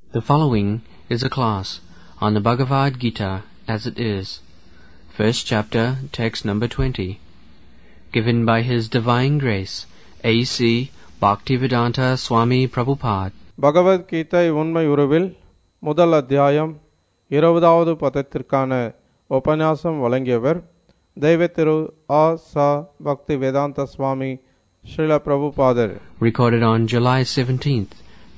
The following is a class on the Bhagavad Gita as it is, first chapter, text number 20, given by His Divine Grace A.C. Bhaktivedanta Swami Prabhupada. Bhagavad Gita உண்மை உருவில் முதல் அத்தியாயம் இருபதாவது பதத்திற்கான உபன்யாசம் வழங்கியவர் தெய்வ திரு ஆ சா பக்தி வேதாந்த சுவாமி ஸ்ரீல பிரபுபாதர் recorded on July 17th,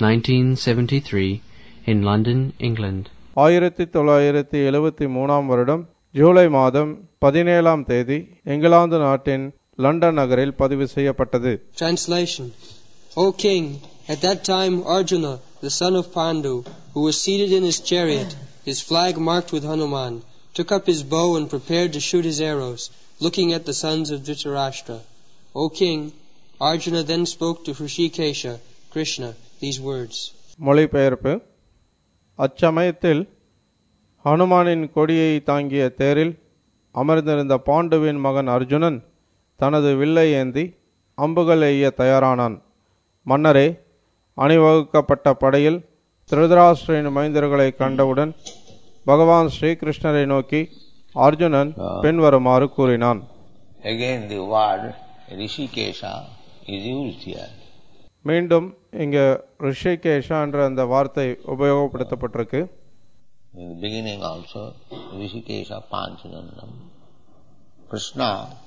1973, in London, England. ஆயிரத்தி தொள்ளாயிரத்தி எழுபத்தி மூணாம் வருடம் ஜூலை மாதம் பதினேழாம் தேதி இங்கிலாந்து நாட்டின் லண்டன் நகரில் பதிவு செய்யப்பட்டது Translation O king, at that time Arjuna, the son of Pandu, who was seated in his chariot, his flag marked with Hanuman, took up his bow and prepared to shoot his arrows, looking at the sons of Dhritarashtra. O king, Arjuna then spoke to Hrishikesha, Krishna, these words. மொழிபெயர்ப்பு அச்சமயத்தில் ஹனுமானின் கொடியை தாங்கிய தேரில் அமர்ந்திருந்த பாண்டுவின் மகன் அர்ஜுனன் தனது வில்லை ஏந்தி அம்புகள் எய்ய தயாரானான் மன்னரே அணிவகுக்கப்பட்ட படையில் திருதராஷ்டிரின் மைந்தர்களை கண்டவுடன் பகவான் ஸ்ரீகிருஷ்ணரை நோக்கி அர்ஜுனன் பின்வருமாறு கூறினான் Again, the word Rishikesha is used here. மீண்டும் இங்கே ரிஷிகேஷா என்ற அந்த வார்த்தை உபயோகப்படுத்தப்பட்டிருக்கு In the beginning also, Rishikesha Panchajanam. Krishna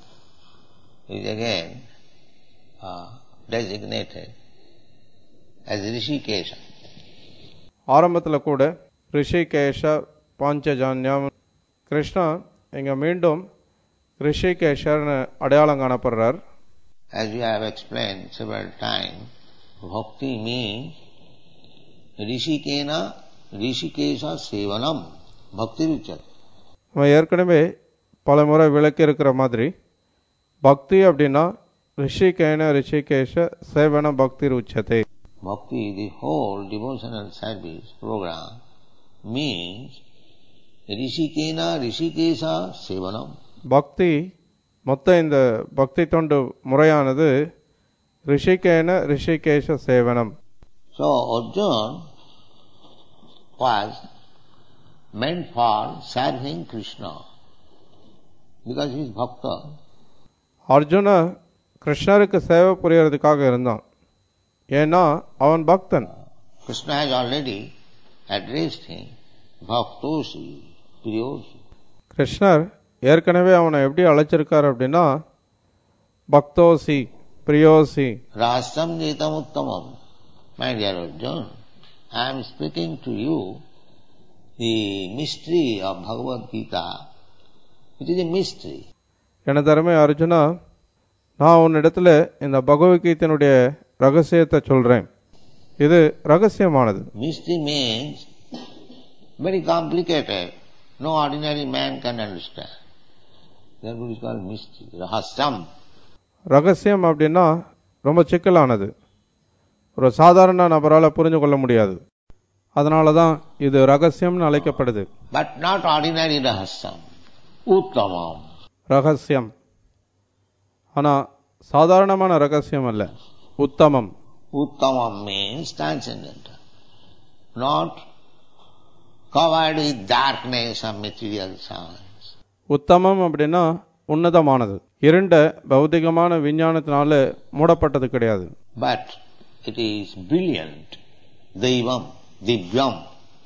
is again uh, designated as Rishikesha. ஆரம்பத்தில் கூட ரிஷிகேஷ பாஞ்சஜான்யம் கிருஷ்ணா இங்கே மீண்டும் ரிஷிகேஷர்னு அடையாளம் காணப்படுறார் As we have explained several times, bhakti means Rishikena Rishikesha Sevanam Bhakti Ruchat. நம்ம ஏற்கனவே பல முறை விளக்கி இருக்கிற மாதிரி பக்தி அப்படின்னா ரிஷிகேன ரிஷிகேஷ சேவன பக்தி உச்சத்தை Bhakti, the whole devotional service program means Rishikena Rishikesha Sevanam. பக்தி மொத்த இந்த பக்தி தொண்டு முறையானது ரிஷிகேன Rishikesha சேவனம் So Arjuna was meant for serving Krishna because he is bhakta. Arjuna கிருஷ்ணருக்கு சேவை புரியறதுக்காக இருந்தான் ஏன்னா அவன் பக்தன் Krishna has already addressed him bhaktosi, priyosi. கிருஷ்ணர் ஏற்கனவே அவனை எப்படி அழைச்சிருக்கார் அப்படின்னா பக்தோசி பிரியோசி Rasam jetam uttamam. My dear Arjuna, I am speaking to you the mystery of Bhagavad Gita. It is a mystery. எனது அருமை அர்ஜுனா நான் உன்னிடத்துல இந்த பகவத்கீதையினுடைய ரகசியத்தை சொல்றேன் இது ரகசியமானது Mystery means very complicated. No ordinary man can understand. Therefore it is called mystery, rahasyam. ரகசியம் அப்படின்னா ரொம்ப சிக்கலானது ஒரு சாதாரண நபரால் புரிஞ்சு கொள்ள முடியாது அதனால தான் இது ரகசியம்னு அழைக்கப்படுது But not ordinary rahasyam. Uttamam. ரகசியம் ஆனால் சாதாரணமான ரகசியம் அல்ல உத்தமம் Uttamam means transcendental. Not covered with darkness of material science. உத்தமம் அப்படின்னா உன்னதமானது இருண்ட பௌதிகமான விஞ்ஞானத்தினால மூடப்பட்டது கிடையாது But it is brilliant. Daivam, divyam,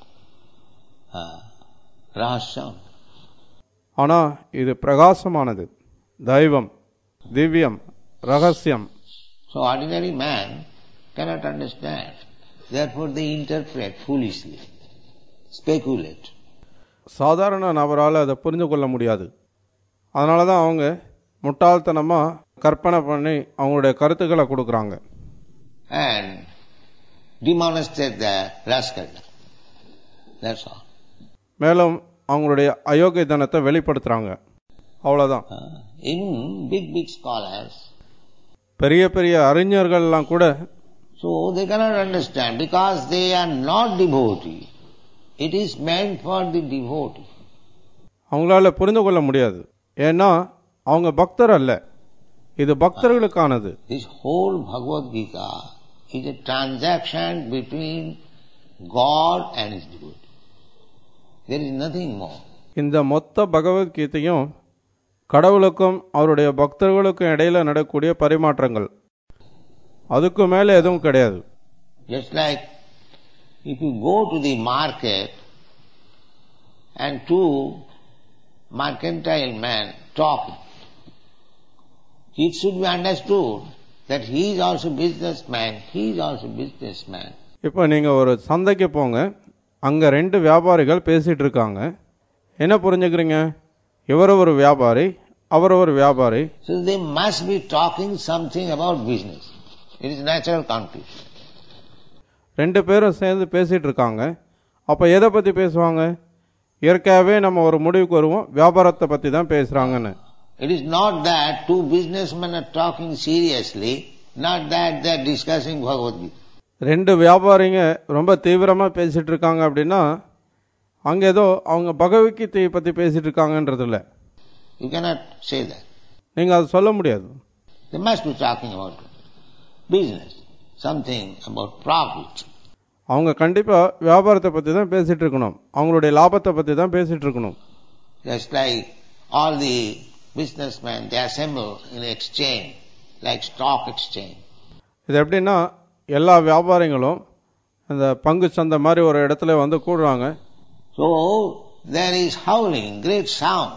uh, rahasyam. ஆனால் இது பிரகாசமானது தெய்வம் திவ்யம் ரகசியம் So ordinary man cannot understand. Therefore they interpret foolishly, speculate. சாதாரண நபரால் அதை புரிந்து கொள்ள முடியாது அதனால தான் அவங்க முட்டாள்தனமாக கற்பனை பண்ணி அவங்களுடைய கருத்துக்களை கொடுக்குறாங்க and demonstrate their rascaldom. That's all. மேலும் அவங்களுடைய அயோக்கியத்தனத்தை வெளிப்படுத்துகிறாங்க அவ்வளோதான் Uh, even big, big scholars, பெரிய பெரிய அறிஞர்கள்லாம் கூட so they cannot understand because they are not devotee. It is meant for the devotee. அவங்களால புரிந்து கொள்ள முடியாது ஏன்னா அவங்க பக்தர் அல்ல இது பக்தர்களுக்கானது This whole Bhagavad Gita is a transaction between God and his devotee. There is nothing more. இந்த மொத்த பகவத்கீதையும் கடவுளுக்கும் அவருடைய பக்தர்களுக்கும் இடையில நடக்கக்கூடிய பரிமாற்றங்கள் அதுக்கு மேலே எதுவும் கிடையாது Just like if you go to the market and two mercantile men talking, it should be understood that he is also businessman, he is also businessman. இப்போ நீங்கள் ஒரு சந்தைக்கு போங்க அங்கே ரெண்டு வியாபாரிகள் பேசிகிட்டு இருக்காங்க என்ன புரிஞ்சுக்கிறீங்க இவர் ஒரு வியாபாரி அவர் ஒரு வியாபாரி So they must be talking something about business. It is natural conflict. ரெண்டு பேரும் சேர்ந்து பேசிகிட்டு இருக்காங்க அப்போ எதை பற்றி பேசுவாங்க இயற்கையாகவே நம்ம ஒரு முடிவுக்கு வருவோம் வியாபாரத்தை பற்றி தான் பேசுகிறாங்கன்னு It is not that two businessmen are talking seriously, not that they are discussing Bhagavad Gita. ரெண்டு வியாபாரிங்க ரொம்ப தீவிரமாக பேசிகிட்டு இருக்காங்க அப்படின்னா அங்கே ஏதோ அவங்க பகவத்கீதையை பற்றி பேசிகிட்டு இருக்காங்கன்றது இல்லை You cannot say that. நீங்கள் அதை சொல்ல முடியாது They must be talking about business, something about profit. அவங்க கண்டிப்பாக வியாபாரத்தை பற்றி தான் பேசிகிட்டு இருக்கணும் அவங்களுடைய லாபத்தை பற்றி தான் பேசிகிட்டு இருக்கணும் Just like all the businessmen, they assemble in exchange, like stock exchange. இது எப்படின்னா எல்லா வியாபாரிகளும் இந்த பங்கு சந்தை மாதிரி ஒரு இடத்துல வந்து கூடுறாங்க So there is howling, great sound,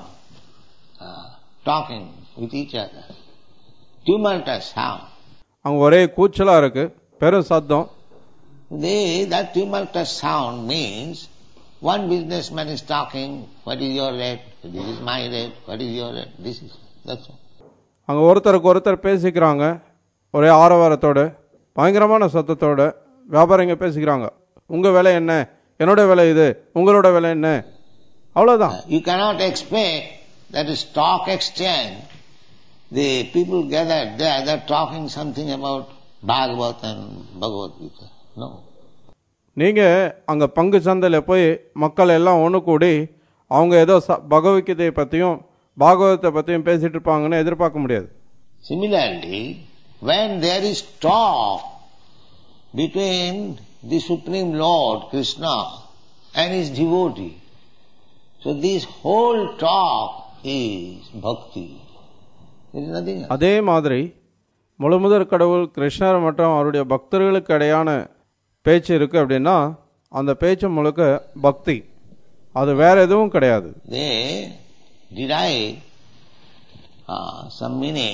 uh, talking with each other, tumultuous sound. அங்கே ஒரே கூச்சலாக இருக்குது பெரும் சத்தம் They, that tumultuous sound means one businessman is talking, what is your rate, this is my rate, what is your rate, this is, that's all. அங்கே ஒருத்தருக்கு ஒருத்தர் பேசிக்கிறாங்க ஒரே ஆரவாரத்தோட பயங்கரமான சத்தத்தோட வியாபாரிங்க பேசிக்கிறாங்க உங்கள் விலை என்ன என்னோட விலை இது உங்களோட விலை என்ன அவ்வளோதான் You cannot expect that a stock exchange, the people gathered there, they're talking something about Bhagavad and Bhagavad Gita. No. நீங்கள் அங்கே பங்கு சந்தையில் போய் மக்கள் எல்லாம் ஒன்று கூடி அவங்க ஏதோ ச பகவத்கீதையை பற்றியும் பாகவதத்தை பற்றியும் பேசிகிட்டு இருப்பாங்கன்னு எதிர்பார்க்க முடியாது Similarly, when there is talk between the Supreme Lord Krishna and his devotee, so this whole talk is bhakti. There is nothing else. அதே மாதிரி முழுமுதற் கடவுள் கிருஷ்ணர் மற்றும் அவருடைய பக்தர்களுக்கு இடையான பேச்சு இருக்கு அப்படின்னா அந்த பேச்சு முழுக்க பக்தி அது வேற எதுவும் கிடையாது They derive uh, some meaning,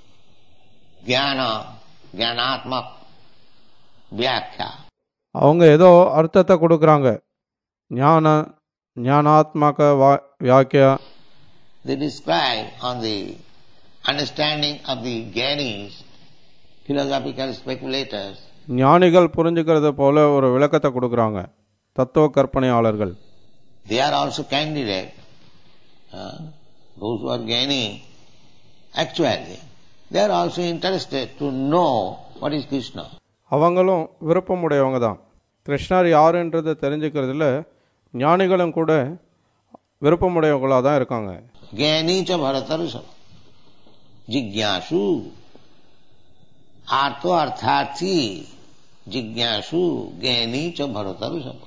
jnana, jnanatmak, vyakya. அவங்க ஏதோ அர்த்தத்தை கொடுக்குறாங்க ஞான ஞானாத்மக வா வியாக்கியா They describe on the understanding of the Gyanis, philosophical speculators, ஞானிகள் புரிஞ்சுக்கிறது போல ஒரு விளக்கத்தை கொடுக்குறாங்க தத்துவ கற்பனையாளர்கள் they are also candidate. Uh, those who are Gyani, actually, they are also interested to know what is Krishna. அவங்களும் விருப்பமுடையவங்க தான் கிருஷ்ணர் யாருன்றதை தெரிஞ்சுக்கிறதுல ஞானிகளும் கூட விருப்பமுடையவங்களாக தான் இருக்காங்க ज्ञानी च भरतर्षभ जिज्ञासु आर्तो अर्थार्थी जिज्ञासु ज्ञानी च भरतर्षभ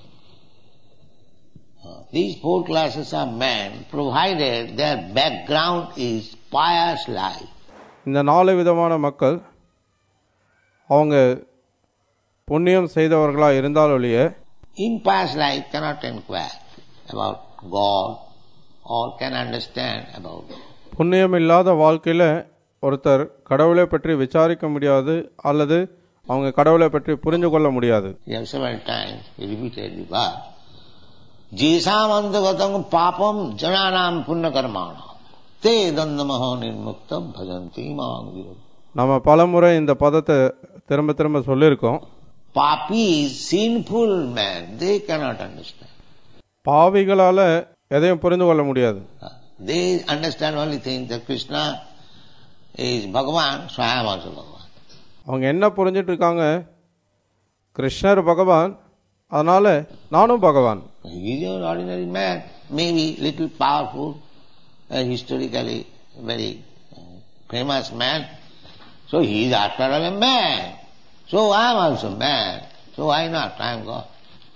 These four classes of men, provided their background is pious life, இந்த நாலு விதமான மக்கள் அவங்க புண்ணியம் செய்தவர்களாக இருந்தால் ஒழிய impious life cannot inquire about God or can understand about God. புண்ணியம் இல்லாத வாழ்க்கையில் ஒருத்தர் கடவுளை பற்றி விசாரிக்க முடியாது அல்லது அவங்க கடவுளை பற்றி புரிந்து கொள்ள முடியாது We have several times repeated the verse. Jesam antagatam papam jananam punya karmana te dandamaho nirmukta bhajanti maangiro. நம்ம பலமுறை இந்த பதத்தை திரும்ப திரும்ப சொல்லியிருக்கோம் Papi, sinful man, they cannot understand. பாவிகளால் எதையும் புரிந்து கொள்ள முடியாது They understand only thing that Krishna is Bhagavan, so I am also Bhagavan. அவங்க என்ன புரிஞ்சிட்டு இருக்காங்க கிருஷ்ணர் பகவான் அதனால நானும் பகவான் He is an ordinary man, maybe little powerful, uh, historically very uh, famous man. So he is after all a man. So I am also man. So why not? I am God.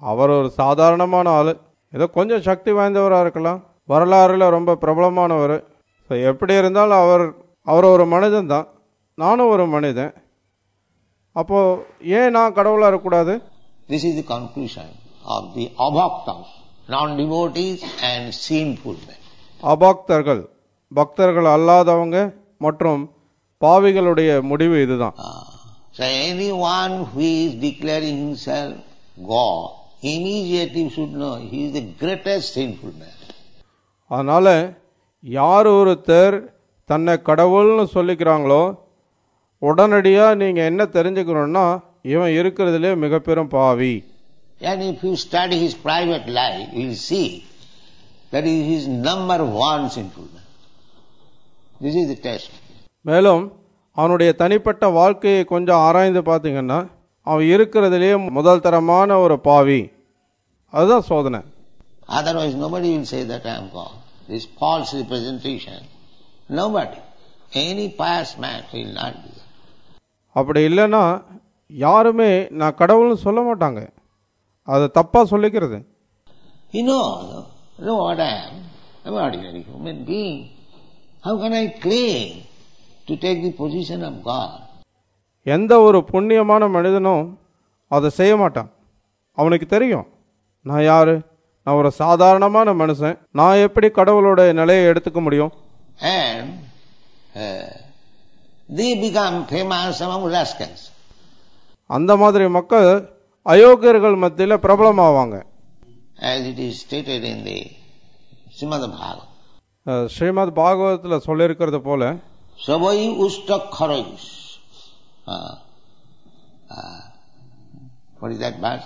அவர் ஒரு சாதாரணமான ஆள் ஏதோ கொஞ்சம் சக்தி வாய்ந்தவராக இருக்கலாம் வரலாறில் ரொம்ப பிரபலமானவர் so எப்படி இருந்தாலும் அவர் அவர் ஒரு மனிதன் தான் நானும் ஒரு மனிதன் அப்போது ஏன் நான் கடவுளாக இருக்கக்கூடாது This is the conclusion of the abhaktas, non-devotees and sinful men. அபாக்தர்கள் பக்தர்கள் அல்லாதவங்க மற்றும் பாவிகளுடைய முடிவு இதுதான் Ah. So anyone who is declaring himself God, immediately should know he is the greatest sinful man. அதனால் யார் ஒருத்தர் தன்னை கடவுள்னு சொல்லிக்கிறாங்களோ உடனடியாக நீங்கள் என்ன தெரிஞ்சுக்கணுன்னா இவன் இருக்கிறதுலே மிகப்பெரும் பாவி And if you study his private life, you will see that he is number one sinful man. This is the test. மேலும் அவனுடைய தனிப்பட்ட வாழ்க்கையை கொஞ்சம் ஆராய்ந்து பார்த்தீங்கன்னா அவன் இருக்கிறதுலேயே முதல் தரமான ஒரு பாவி அதுதான் சோதனை Otherwise nobody will say that I am God. This false representation, nobody, any pious man will not do that. அப்படி இல்லைன்னா யாருமே நான் கடவுள்னு சொல்ல மாட்டாங்க அதை தப்பாக சொல்லிக்கிறது He knows, you know what I am? I am an ordinary human being. How can I claim to take the position of God? எந்த ஒரு புண்ணியமான மனிதனும் அதை செய்ய மாட்டான் அவனுக்கு தெரியும் நான் யாரு நான் ஒரு சாதாரணமான மனுஷன் நான் எப்படி கடவுளோட நிலையை எடுத்துக்க முடியும் And uh, they become famous among rascals. அந்த மாதிரி மக்கள் அயோக்கியர்கள் மத்தியில் பிரபலமாவாங்க As it is stated in the Srimad Bhagavatam. அஹ் ஸ்ரீமத் பாகவதத்தில் சொல்லியிருக்கிறது போல Savai ustakharais. Uh, uh, what is that verse?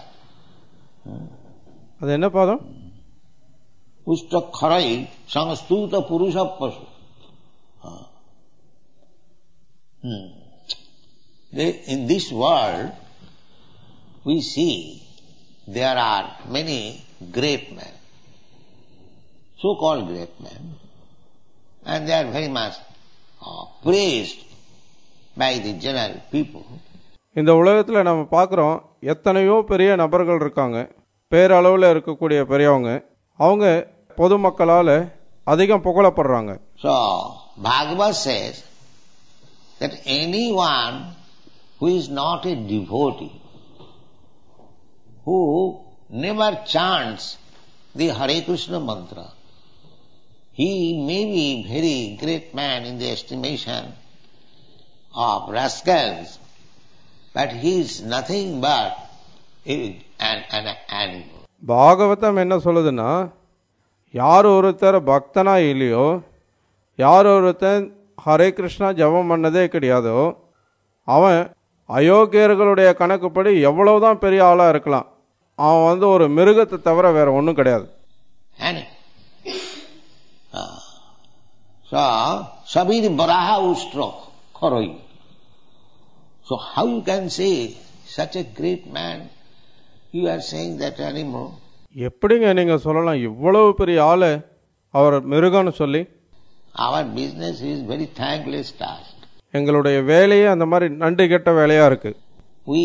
அது என்ன பாதம் Ustakharai samstuta purusha pasu. Uh, hmm. They- In this world, we see there are many great men, so-called great men, and they are very much uh, praised by the general people. இந்த உலகத்தில் நம்ம பார்க்குறோம் எத்தனையோ பெரிய நபர்கள் இருக்காங்க பேரளவில் இருக்கக்கூடிய பெரியவங்க அவங்க பொதுமக்களால் அதிகம் புகழப்படுறாங்க So, Bhagavad says that anyone who is not a devotee, who never chants the Hare Krishna mantra, he may be very great man in the estimation of rascals, but he is nothing but a- an, an animal. Bhagavatam என்ன சொல்லுதுன்னா யார் ஒருத்தர் பக்தனா இல்லையோ யார் ஒருத்தன் ஹரே கிருஷ்ணா ஜெபம் பண்ணதே கிடையாதோ அவன் அயோக்கியர்களுடைய கணக்குப்படி எவ்வளவுதான் பெரிய ஆளாக இருக்கலாம் அவன் வந்து ஒரு மிருகத்தை தவிர வேற ஒன்றும் கிடையாது Animal. Ah. So, Sabir Baraha Ustro Koroi. So how you can say such a great man, you are saying that animal? எப்படிங்க நீங்கள் சொல்லலாம் இவ்வளவு பெரிய ஆளு அவர் மிருகம்னு சொல்லி Our business is very thankless task. எங்களுடைய வேலையே அந்த மாதிரி நன்றி கெட்ட வேலையாக இருக்கு We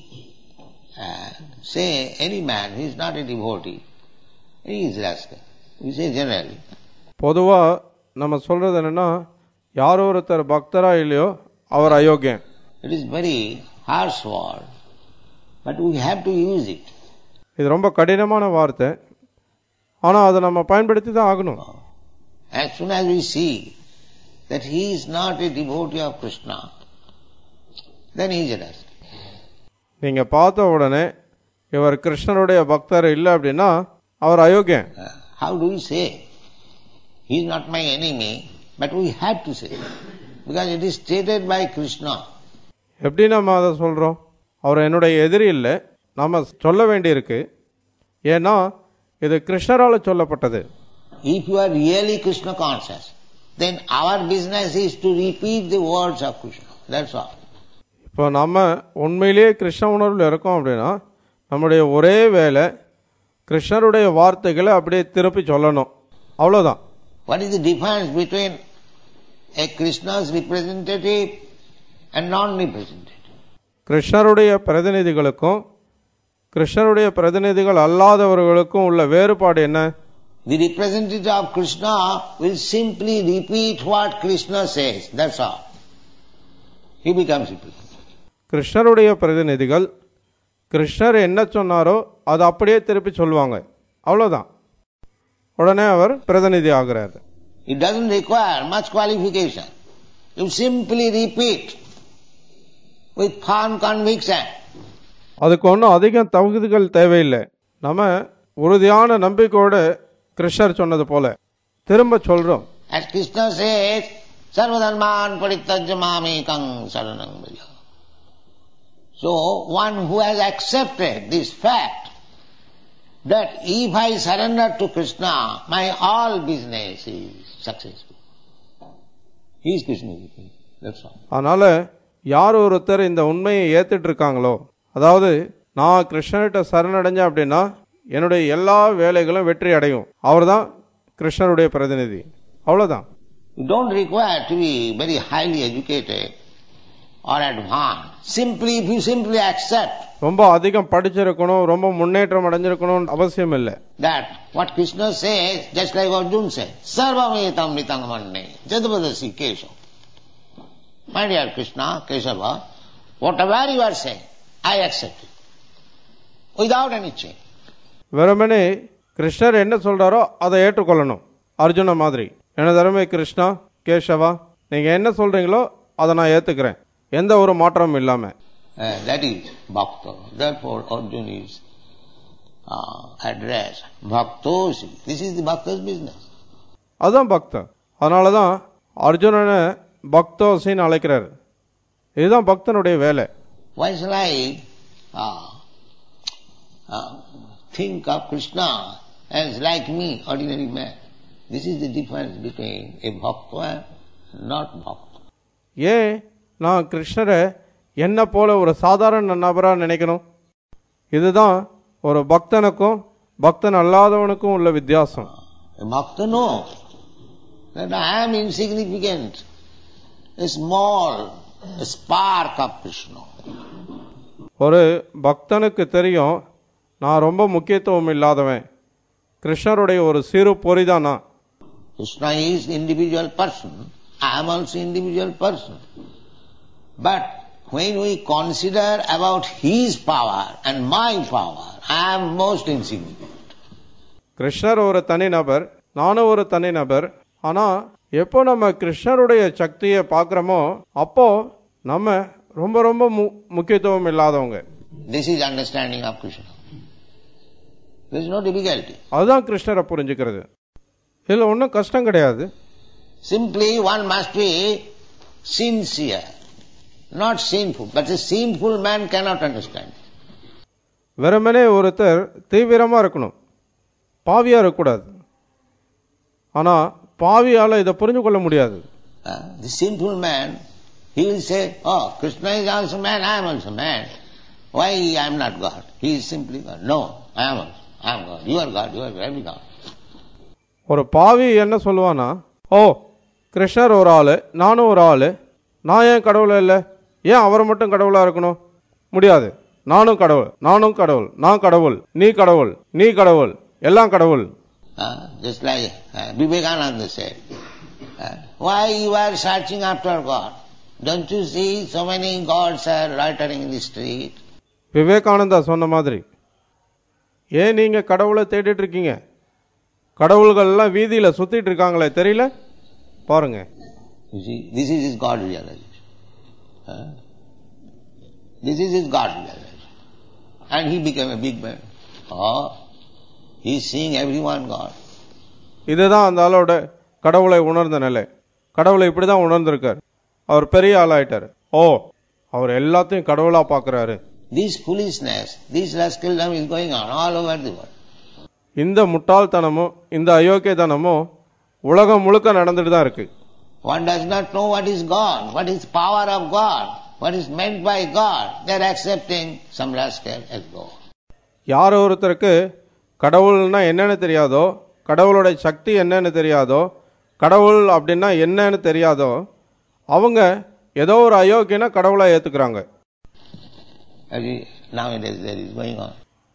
uh, say any man who is not a devotee, he is rascal. We say generally. பொதுவாக நம்ம சொல்றது என்னன்னா யார் ஒருத்தர் பக்தரா இல்லையோ அவர் அயோக்கியன் It is very harsh word, but we have to use it. இது ரொம்ப கடினமான வார்த்தை ஆனால் அதை நம்ம பயன்படுத்தி தான் ஆகணும் As soon as we see that he is not a devotee of Krishna, then he is a rascal. நீங்கள் பார்த்த உடனே இவர் கிருஷ்ணருடைய பக்தர் இல்லை அப்படின்னா அவர் அயோக்கியன் Uh, how do we say? He is not my enemy, but we have to say. Because it is stated by Krishna. எப்படி நம்ம அதை சொல்கிறோம் அவர் என்னுடைய எதிரி இல்லை நம்ம சொல்ல வேண்டியிருக்கு ஏன்னா இது கிருஷ்ணரால் சொல்லப்பட்டது If you are really Krishna conscious, then our business is to repeat the words of Krishna. That's all. இப்போ நம்ம உண்மையிலேயே கிருஷ்ண உணர்வில் இருக்கோம் அப்படின்னா நம்முடைய ஒரே வேலை கிருஷ்ணருடைய வார்த்தைகளை அப்படியே திருப்பி சொல்லணும் அவ்வளோதான் What is the difference between a Krishna's representative and non-representative? கிருஷ்ணருடைய பிரதிநிதிகளுக்கும் கிருஷ்ணருடைய பிரதிநிதிகள் அல்லாதவர்களுக்கும் உள்ள வேறுபாடு என்ன The representative of Krishna will simply repeat what Krishna says. That's all. He becomes representative. கிருஷ்ணருடைய பிரதிநிதிகள் கிருஷ்ணர் என்ன சொன்னாரோ அதை அப்படியே திருப்பி சொல்லுவாங்க அவ்வளோதான் உடனே அவர் பிரதிநிதி ஆகிறார் It doesn't require much qualification. You simply repeat with firm conviction. அதுக்கு ஒன்றும் அதிகம் தகுதிகள் தேவையில்லை நம்ம உறுதியான நம்பிக்கையோடு கிருஷ்ணர் சொன்னது போல திரும்ப சொல்கிறோம் As Krishna says, Sarvadharman paritajya mamekang saranang braja. So, one who has accepted this fact that if I surrender to Krishna, my all business is successful. He is Krishna. That's all. அதனால் யார் ஒருத்தர் இந்த உண்மையை ஏற்றுட்டு இருக்காங்களோ அதாவது நான் கிருஷ்ணர்கிட்ட சரணடைஞ்சேன் அப்படின்னா என்னுடைய எல்லா வேலைகளும் வெற்றி அடையும் அவர்தான் கிருஷ்ணருடைய பிரதிநிதி அவ்வளோதான் You don't require to be very highly educated or advanced. Simply, if you simply accept ரொம்ப அதிகம் படிச்சிருக்கணும் ரொம்ப முன்னேற்றம் அடைஞ்சிருக்கணும்னு அவசியம் இல்லை that what Krishna says, just like Arjun said, Sarvametam Nitang Manne, Jadavadasi Kesha. My dear Krishna, Kesava, whatever you are saying, I accept it. Without any change. வெறுமனே கிருஷ்ணர் என்ன சொல்றாரோ அதை ஏற்றுக்கொள்ளணும் அர்ஜுன மாதிரி எனது அருமை கிருஷ்ணா கேசவா நீங்க என்ன சொல்றீங்களோ அதை நான் ஏத்துக்கிறேன் எந்த ஒரு மாற்றமும் இல்லாம Uh, that is Bhakta. Therefore Arjun is uh, addressed. Bhaktosi. This is the Bhakta's business. அதுதான் பக்தர் அதனால தான் அர்ஜுனனை பக்தோசின்னு அழைக்கிறார் இதுதான் பக்தனுடைய வேலை Why shall I uh, uh, think of Krishna as like me, ordinary man? This is the difference between a bhakta and not bhakta. ஏன் நான் கிருஷ்ணரை என்ன போல ஒரு சாதாரண நபரா நினைக்கணும் இதுதான் ஒரு பக்தனுக்கும் பக்தன் அல்லாதவனுக்கும் உள்ள வித்தியாசம் A bhakta knows that I am insignificant, a small a spark of Krishna. ஒரு பக்தனுக்கு தெரியும் நான் ரொம்ப முக்கியத்துவம் இல்லாதவன் கிருஷ்ணருடைய ஒரு சிறு பொறிதான் நான் Krishna is individual person. I am also individual person. But when we consider about his power and my power, I am most insignificant. கிருஷ்ணர் ஒரு தனி நபர் நானும் ஒரு தனி நபர் ஆனா எப்போ நம்ம கிருஷ்ணருடைய சக்தியை பார்க்குறோமோ அப்போ நம்ம ரொம்ப ரொம்ப மு- முக்கியத்துவம் இல்லாதவங்க This is understanding of Krishna. There is no difficulty. அதுதான் கிருஷ்ணரை புரிஞ்சுக்கிறது இதில் ஒன்றும் கஷ்டம் கிடையாது Simply one must be sincere, not sinful. But a sinful man cannot understand. வெறுமனே ஒருத்தர் தீவிரமாக இருக்கணும் பாவியாக இருக்கக்கூடாது ஆனால் பாவியால் இதை புரிஞ்சு கொள்ள முடியாது Uh, the sinful man, he will say, Oh, Krishna is also man, I am also man. Why I am not God? He is simply God. No, I am also. I am God. You are God. You are every God. ஒரு பாவி என்ன சொல்லுவானா ஓ கிருஷ்ணர் ஒரு ஆள் நானும் ஒரு ஆள் நான் ஏன் கடவுள் இல்லை ஏன் அவர் மட்டும் கடவுளாக இருக்கணும் முடியாது நானும் கடவுள் நானும் கடவுள் நான் கடவுள் நீ கடவுள் நீ கடவுள் எல்லாம் கடவுள் Uh, just like uh, Vivekananda said, uh, Why you are searching after God? Don't you see so many gods are loitering in the street? Vivekananda சொன்ன மாதிரி ஏன் நீங்கள் கடவுளை தேடிட்டு இருக்கீங்க கடவுள்கள்லாம் வீதியில் சுற்றிட்டு இருக்காங்களே தெரியல பாருங்க You see, this is his God realization. Huh? This is his God realization. And he became a big man. Oh, he is seeing everyone God. இதுதான் அந்த ஆளோட கடவுளை உணர்ந்த நிலை கடவுளை இப்படி தான் உணர்ந்திருக்கார் அவர் பெரிய ஆளாயிட்டார் ஓ அவர் எல்லாத்தையும் கடவுளாக பார்க்குறாரு This foolishness, this rascaldom is going on all over the world. இந்த முட்டாள்தனமும் இந்த அயோக்கியத்தனமும் உலகம் முழுக்க நடந்துட்டு தான் இருக்கு One does not know what is God, what is power of God, what is meant by God. They are accepting some rascal as God. யார் ஒருத்தருக்கு கடவுள்னா என்னன்னு தெரியாதோ கடவுளோட சக்தி என்னன்னு தெரியாதோ கடவுள் அப்படின்னா என்னன்னு தெரியாதோ அவங்க ஏதோ ஒரு அயோக்கியனை கடவுளாக ஏற்றுக்கிறாங்க As we- Nowadays there is going on.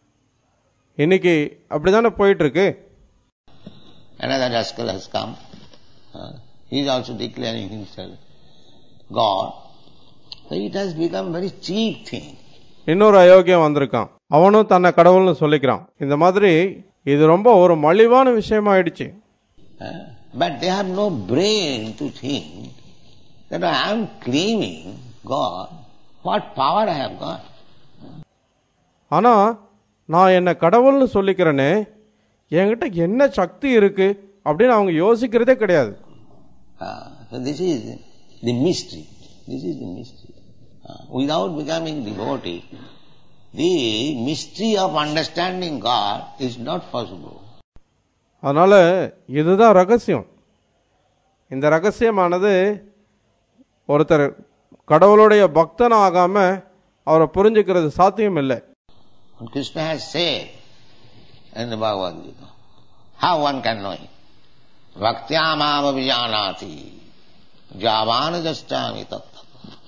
இன்னைக்கு அப்படிதானே போயிட்டு இருக்கு Another rascal has come. Uh, he is also declaring himself God. So it has become very cheap thing. இன்னொரு அயோக்கியம் வந்திருக்கான் அவனும் தன்னை கடவுள்னு சொல்லிக்கிறான் இந்த மாதிரி இது ரொம்ப ஒரு மலிவான விஷயமாயிடுச்சு Uh, but they have no brain to think that I am claiming God. What power I have got? ஆனா நான் என்ன கடவுள்னு சொல்லிக்கிறேனே என்கிட்ட என்ன சக்தி இருக்கு அப்படின்னு அவங்க யோசிக்கிறதே கிடையாது Uh, so this is the mystery. This is the mystery. Uh, without becoming devotee, the mystery of understanding God is not possible. அதனால இதுதான் ரகசியம் இந்த ரகசியமானது ஒருத்தர் கடவுளுடைய பக்தன் ஆகாம அவரை புரிஞ்சுக்கிறது சாத்தியம் இல்லை And Krishna has said in the Bhagavad Gita, how one can know him? Bhaktyamava vijanati javana jastami tattva.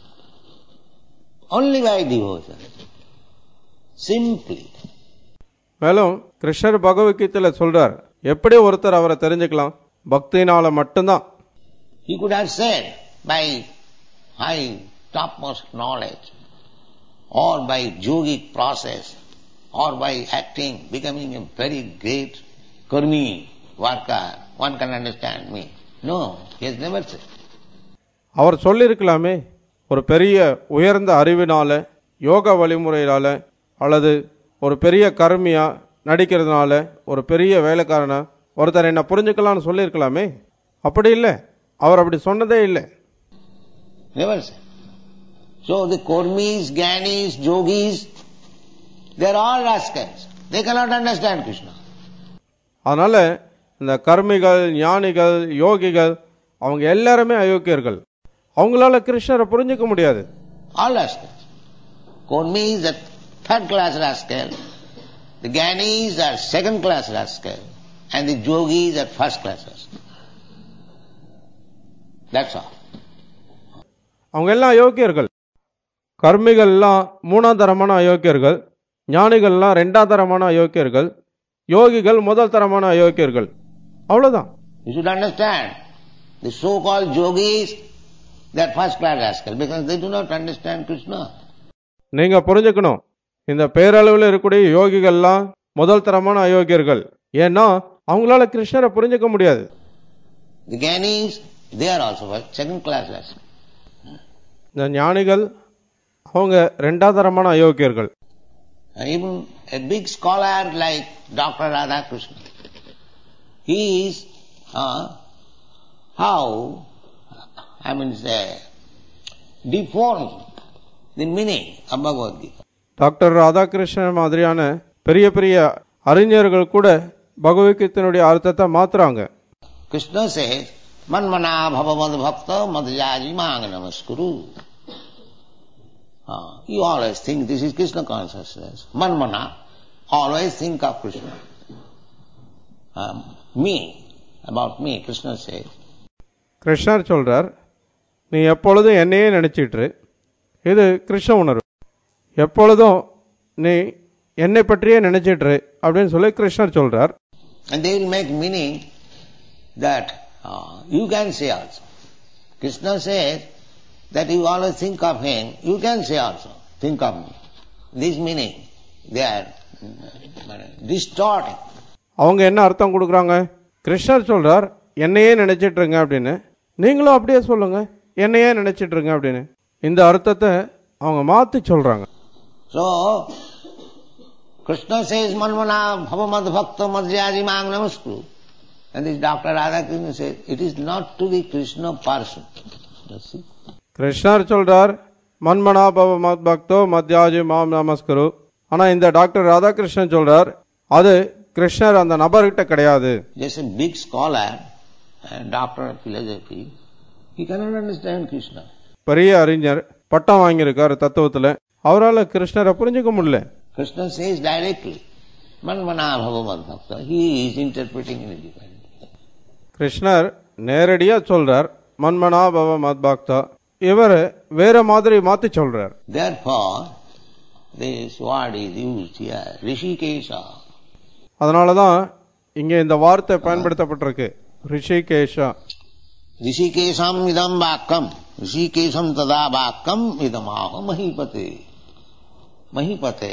Only by devotion. Simply. மேலும் கிருஷ்ணர் பகவத்கீதையில சொல்றார் எப்படி ஒருத்தர் அவரை தெரிஞ்சுக்கலாம் பக்தினால மட்டும்தான் He could have said by high topmost knowledge or by yogic process or by acting, becoming a very great karmi worker, one can understand me. No, he has never said. அவர் சொல்லியிருக்கலாமே ஒரு பெரிய உயர்ந்த அறிவினால யோக வழிமுறையினால அல்லது ஒரு பெரிய கர்மியா நடிக்கிறதுனால ஒரு பெரிய வேலைக்காரனா ஒருத்தர் என்ன புரிஞ்சுக்கலாம்னு சொல்லியிருக்கலாமே அப்படி இல்லை அவர் அப்படி சொன்னதே இல்லை Never said. So the Kormis, Gyanis, Yogis, they are all rascals. They cannot understand Krishna. அதனால இந்த கர்மிகள் ஞானிகள் யோகிகள் அவங்க எல்லாருமே அயோக்கியர்கள் அவங்களால கிருஷ்ணரை புரிஞ்சுக்க முடியாது All rascals. Kormis are third class rascal. The Gyanis are second class rascal. And the Yogis are first class rascal. That's all. அவங்க எல்லாம் அயோக்கியர்கள் கர்மிகள்லாம் மூணாம் தரமான அயோக்கியர்கள் ஞானிகள்லாம் ரெண்டாம் தரமான அயோக்கியர்கள் யோகிகள் முதல் தரமான அயோக்கியர்கள் அவ்வளவுதான் You should understand. The so-called yogis, they are first class rascal because they do not understand Krishna. நீங்க புரிஞ்சுக்கணும் இந்த பேரளவில் இருக்கக்கூடிய யோகிகள்லாம் முதல் தரமான அயோக்கியர்கள் ஏன்னா அவங்களால கிருஷ்ணரை புரிஞ்சுக்க முடியாது The Gyanis, they are also first, second class rascal. இந்த ஞானிகள் அவங்க ரெண்டாம் தரமான அயோக்கியர்கள் And even a big scholar like Dr. Radhakrishna, he is uh, how, I mean, say, deformed the meaning of Bhagavad Gita. Doctor Radhakrishnan மாதிரியான பெரிய பெரிய அறிஞர்கள் கூட பகவத்கீதையினுடைய அர்த்தத்தை மாத்துறாங்க Krishna says, Manmana bhavavad bhakta madhyaji mang namaskuru. Uh, you always think this is Krishna consciousness. Manmana, always think of Krishna. Um, me, about me, Krishna says. கிருஷ்ணர் சொல்றார் நீ எப்பொழுதும் என்னையே நினைச்சிட்டு இரு. இது கிருஷ்ண உணர்வு எப்பொழுதும் நீ என்னை பற்றியே நினைச்சிட்டு இரு அப்படின்னு சொல்லி கிருஷ்ணர் சொல்றார் And they will make meaning that uh, you can say also. Krishna says that you always think of him, you can say also, think of me. This meaning, they are uh, distorting. அவங்க என்ன அர்த்தம் கொடுக்குறாங்க கிருஷ்ணர் சொல்றார் என்னையே நினைச்சிட்டு இருங்க அப்படின்னு நீங்களும் அப்படியே சொல்லுங்க என்னையே நினைச்சிட்டு இருங்க அப்படின்னு இந்த அர்த்தத்தை அவங்க மாத்தி சொல்றாங்க So, Krishna says, Manmana bhavamad bhakta madhyaji mang namaskuru. And this Dr. Radhakrishna says, it is not to the Krishna person. You see? கிருஷ்ணர் சொல்றார் மன்மனா பவ மத் பக்தோ மத்யாஜி மாம் நமஸ்கரு ஆனா இந்த டாக்டர் ராதாகிருஷ்ணன் சொல்றார் அது கிருஷ்ணர் அந்த நபர்கிட்ட கிடையாது Just a big scholar and doctor of philosophy, he cannot understand Krishna. பெரிய அறிஞர் பட்டம் வாங்கியிருக்காரு தத்துவத்துல அவரால் கிருஷ்ணரை புரிஞ்சுக்க முடியல Krishna says directly, Manmana bhavamad bhakta. He is interpreting in a different way. கிருஷ்ணர் நேரடியா சொல்றார் மன்மனா பவ மத் பக்தா இவர் வேற மாதிரி மாத்தி சொல்றார் Therefore, this word is used here, Rishikesha. அதனால தான் இங்கே இந்த வார்த்தை பயன்படுத்தப்பட்டிருக்கு ரிஷிகேஷா ऋषिकेशम इदम वाक्यम ऋषिकेशम तदा वाक्यम इदमाह महीपते महीपते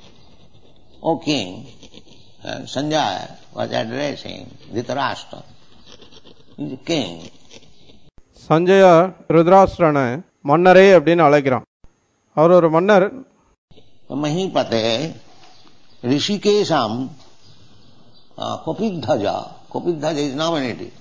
O king Sanjaya was addressing Dhritarashtra. He's a king. Sanjaya ருத்ராஷ்டிரனை மன்னரே அப்படின்னு அழைக்கிறான் அவர் ஒரு மன்னர் महीपते ऋषिकेशम कपिध्वजा Kapidhwaj is nominated.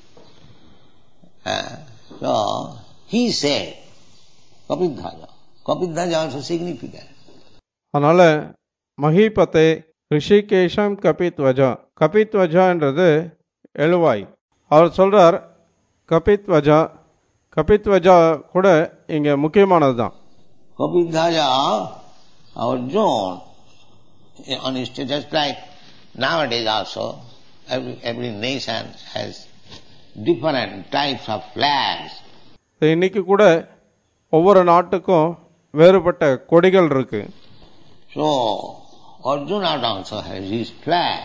Uh, so he said Kapidhaja. Kapidhaja also significant. அதனால மஹிபத்தே ரிஷிகேஷம் கபித்வஜா கபித்வஜான்றது எழுவாய் அவர் சொல்றார் கபித்வஜா கபித்வஜா கூட இங்கே முக்கியமானது தான் Kapidhaja, our zone, on his just like nowadays also, every, every nation has different types of flags. இன்னைக்கு கூட ஒவ்வொரு நாட்டுக்கும் வேறுபட்ட கொடிகள் இருக்கு So, Arjuna also has his flag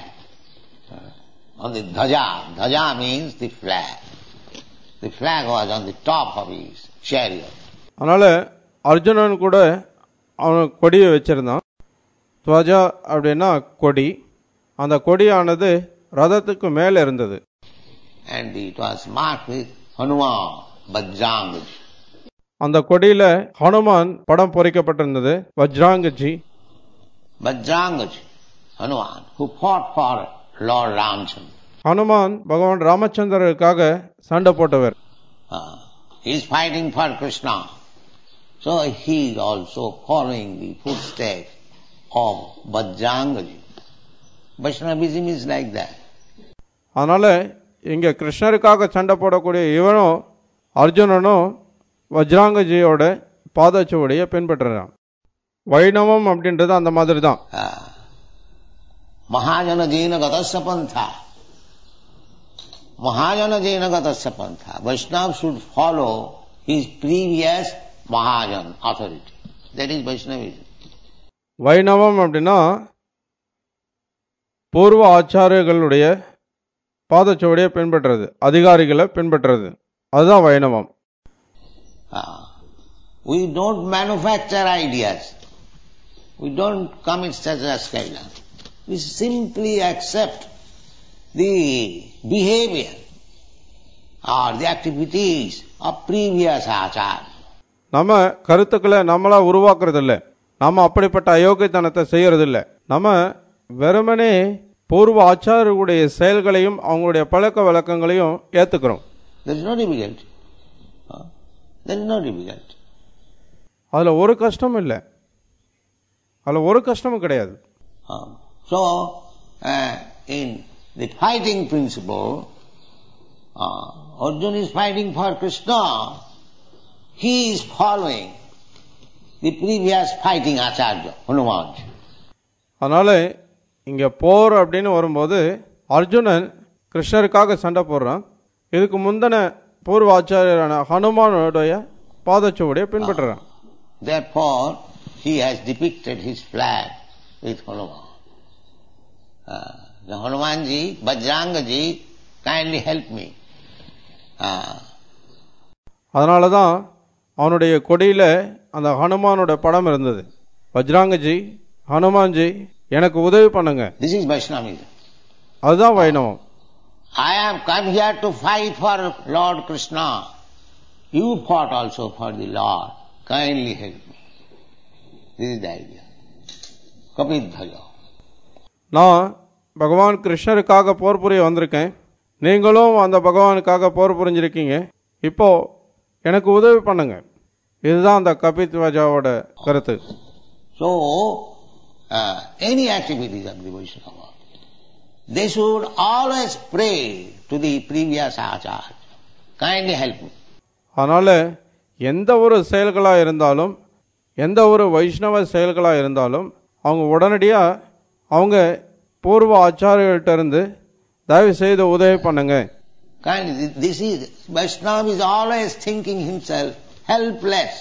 uh, on the dhaja. Dhaja means the flag. The flag was on the top of his chariot. அதனால அர்ஜுனன் கூட அவன் கொடியை வச்சிருந்தான் துவஜா அப்படின்னா கொடி அந்த கொடியானது ரதத்துக்கு மேலே இருந்தது And it was marked with Hanuman, Bajrang. அந்த கொடியில ஹனுமான் படம் பொறிக்கப்பட்டிருந்தது வஜ்ராங்கஜி Bajrang, Hanuman, who fought for Lord Ramchandra. Hanuman பகவான் ராமச்சந்திரருக்காக சண்டை போட்டவர் Uh, he is fighting for Krishna. So he is also following the footsteps of Bajrangaji. Vaishnavism is like that. அதனால இங்க கிருஷ்ணருக்காக சண்டை போடக்கூடிய இவனும் அர்ஜுனனும் வஜ்ராங்கஜியோட பாதச்சுவடியை பின்பற்றுறான் வைணவம் அப்படின்றது அந்த மாதிரி தான் Uh, Mahajana Jaina Gatasya Pantha. Mahajana Jaina Gatasya Pantha. Vaishnava should follow his previous Mahajan authority. That is Vaishnavism. வைணவம் அப்படின்னா பூர்வ ஆச்சாரியர்களுடைய பாதச்சுவடியை பின்பற்றுறது அதிகாரிகளை பின்பற்றுறது அதுதான் வைணவம் Ah. we don't manufacture ideas. We don't commit such as Kailan. We simply accept the behavior or the activities of previous achar. நம்ம கருத்துக்களை நம்மளா உருவாக்குறது இல்ல நம்ம அப்படிப்பட்ட அயோக்கியத்தனத்தை செய்யறது இல்ல நம்ம வெறுமனே பூர்வ ஆச்சாரியர்களுடைய செயல்களையும் அவங்களுடைய பழக்க வழக்கங்களையும் ஏத்துக்கிறோம் There is no difficulty. Ah. There is no difficulty. அதுல ஒரு கஷ்டமும் இல்லை அதுல ஒரு கஷ்டமும் கிடையாது Ah. So, uh, in the fighting principle, uh, Arjuna is fighting for Krishna. He is following the previous fighting Acharya, Hanuman. அதனால இங்க போர் அப்படின்னு வரும்போது அர்ஜுனன் கிருஷ்ணருக்காக சண்டை போடுறான் இதுக்கு முந்தின பூர்வ ஆச்சாரியரான ஹனுமானுடைய பாதச்சுவடியை பின்பற்றுறான் Therefore, he has depicted his flag with Hanuman. Uh, the Hanumanji, Bajrangaji, kindly help me. Uh, அதனால தான் அவனுடைய கொடியில் அந்த ஹனுமானோட படம் இருந்தது வஜ்ராங்கஜி ஹனுமான்ஜி எனக்கு உதவி பண்ணுங்க this is Vaishnavism. அதுதான் வைணவம் I have come here to fight for Lord Krishna. You fought also for the Lord. Kindly help me. This is the idea. Kapidhaja. நான் பகவான் கிருஷ்ணருக்காக போர் புரிய வந்திருக்கேன் நீங்களும் அந்த பகவானுக்காக போர் புரிஞ்சிருக்கீங்க இப்போ எனக்கு உதவி பண்ணுங்க இதுதான் அந்த கபித் வஜாவோட கருத்து So, uh, any activities of the Vaishnava, they should always pray to the previous Acharya. Kindly help me. அதனால எந்த ஒரு செயல்களாக இருந்தாலும் எந்த ஒரு வைஷ்ணவ செயல்களாக இருந்தாலும் அவங்க உடனடியாக அவங்க பூர்வ ஆச்சாரியர்கள்ட்ட இருந்து தயவு செய்து உதவி பண்ணுங்க Kindly, this is, Vaishnava is always thinking himself helpless.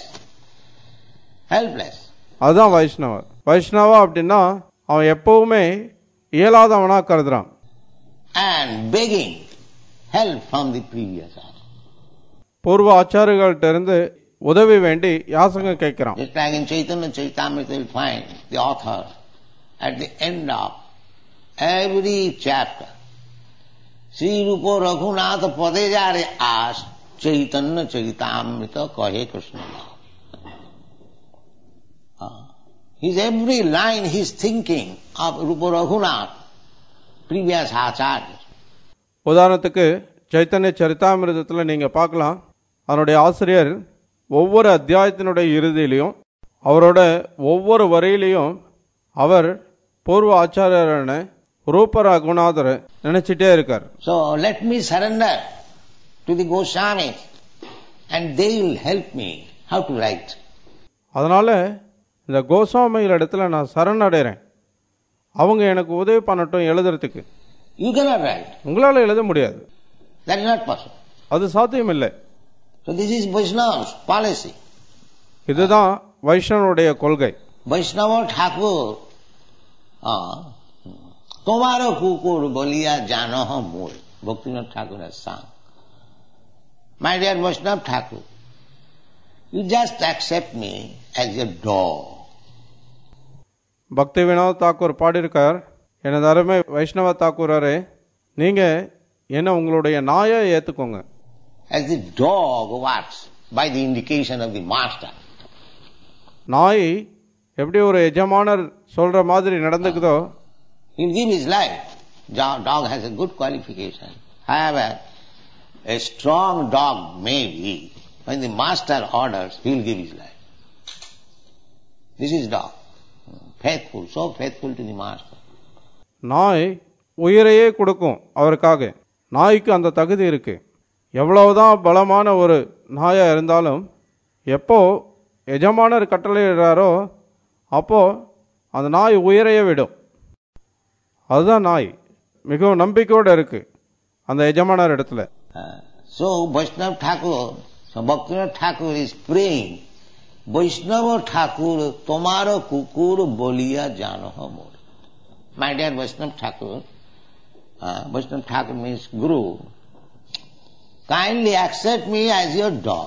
Helpless. அதுதான் வைஷ்ணவர் வைஷ்ணவா அப்படின்னா அவன் எப்பவுமே இயலாதவனா கருதுறான் and begging help from the previous hour. பூர்வ ஆச்சாரியர்கள்ட்ட இருந்து உதவி வேண்டி யாசகம் கேட்கிறான் Just like in Chaitanya Chaitamrita, you'll find the author at the end of every chapter. Sri Rupa Raghunath Padejare asked Chaitanya Chaitamrita Kahe Krishna. Ah. His every line he's thinking of Rupa Raghunath, previous acharya. உதாரணத்துக்கு சைத்தன்ய சரிதாமிரதத்தில் நீங்க பார்க்கலாம் அதனுடைய ஆசிரியர் ஒவ்வொரு அத்தியாயத்தினுடைய இறுதியிலையும் அவரோட ஒவ்வொரு வரியிலையும் அவர் பூர்வ ஆச்சாரியரான ரூப ரகுநாதரை நினைச்சிட்டே இருக்கார் So let me surrender to the Goswami and they will help me how to write. அதனால இந்த கோஸ்வாமிகள் இடத்துல நான் சரணடைகிறேன் அவங்க எனக்கு உதவி பண்ணட்டும் எழுதுறதுக்கு You cannot write. உங்களால எழுத முடியாது That is not possible. அது சாத்தியம் இல்லை So this is Vaishnava's policy. இதுதான் வைஷ்ணவனுடைய கொள்கை Vaishnava Thakur, uh, Tomaro Kukur Boliya Janaha Mul, Bhaktivinoda Thakur has sung. My dear Vaishnava Thakur, you just accept me as your dog. பக்தி வினோத் தாக்கூர் பாடியிருக்கார் எனது அருமை வைஷ்ணவ தாக்கூரரே நீங்க என்ன உங்களுடைய நாயை ஏத்துக்கோங்க As the dog works by the indication of the master. நாய் எப்படி ஒரு எஜமானர் சொல்ற மாதிரி நடந்துக்குதோ He'll give his life. Jo- Dog has a good qualification. However, a strong dog may be, when the master orders, he'll give his life. This is dog. Faithful, so faithful to the master. நாய் உயிரையே கொடுக்கும் அவருக்காக நாய்க்கு அந்த தகுதி இருக்கு எவ்வளவுதான் பலமான ஒரு நாயா இருந்தாலும் எப்போ எஜமானர் கட்டளையிடுறாரோ அப்போ அந்த நாய் உயிரையே விடும் அதுதான் நாய் மிகவும் நம்பிக்கையோடு இருக்கு அந்த எஜமானர் இடத்துல Uh, so Vaishnava Thakur, so Bhaktivinoda Thakur is praying, Vaishnava Thakur, tomaro kukur boliya janoha mor. My dear Vaishnava Thakur, uh, Vaishnava Thakur means Guru, kindly accept me as your dog.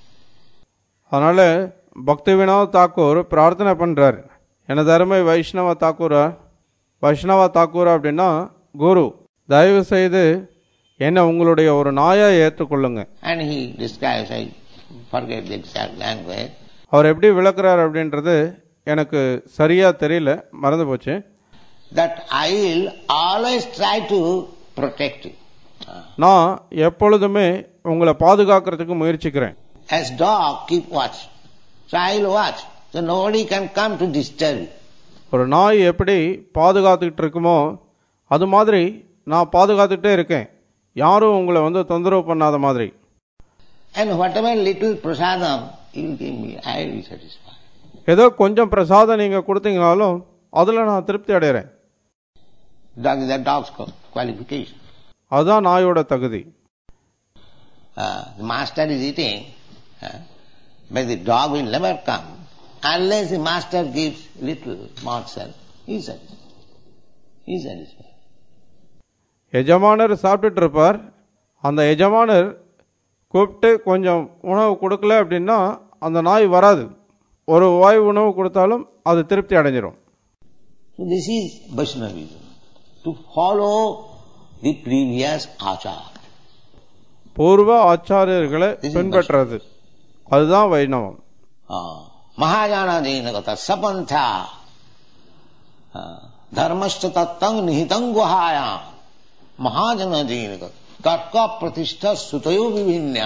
அதனால பக்தி வினோத் தாக்கூர் பிரார்த்தனை பண்றார் எனது அருமை வைஷ்ணவ தாக்கூரா வைஷ்ணவ தாக்கூரா அப்படின்னா குரு தயவு செய்து என்னை உங்களுடைய ஒரு நாயா ஏற்றுக்கொள்ளுங்க And he describes, I forget the exact language, அவர் எப்படி விளக்குறார் அப்படின்றது எனக்கு சரியா தெரியல மறந்து போச்சு that I will always try to protect you. நான் எப்பொழுதுமே உங்களை பாதுகாக்கிறதுக்கு முயற்சிக்கிறேன் As dog, keep watch. So I will watch. So nobody can come to disturb you. ஒரு நாய் எப்படி பாதுகாத்துக்கிட்டு இருக்குமோ அது மாதிரி நான் பாதுகாத்துக்கிட்டே இருக்கேன் யாரும் உங்களை வந்து தொந்தரவு பண்ணாத மாதிரி And whatever little prasadam you will give me, I will be satisfied. ஏதோ கொஞ்சம் பிரசாதம் நீங்க கொடுத்தீங்கனாலும் அதுல நான் திருப்தி அடைகிறேன் Dog is a dog's co- qualification. அதுதான் நாயோட தகுதி Uh, the master is eating, uh, but the dog will never come unless the master gives little morsel. He is satisfied. He is satisfied. எஜமானர் சாப்பிட்டுட்டு இருப்பார் அந்த எஜமானர் கூப்பிட்டு கொஞ்சம் உணவு கொடுக்கல அப்படின்னா அந்த நாய் வராது ஒரு வாய் உணவு கொடுத்தாலும் அது திருப்தி அடைஞ்சிரும் So this is Vaishnavism. To follow the previous achar. பூர்வ ஆச்சாரியர்களை பின்பற்றுறது அதுதான் வைணவம் Uh, Mahajana Jainagata Sapantha uh, Dharmashcha Tattang Nihitang Guhayam Mahajana Jainagata Tarka Pratishtha Sutayo Vivinya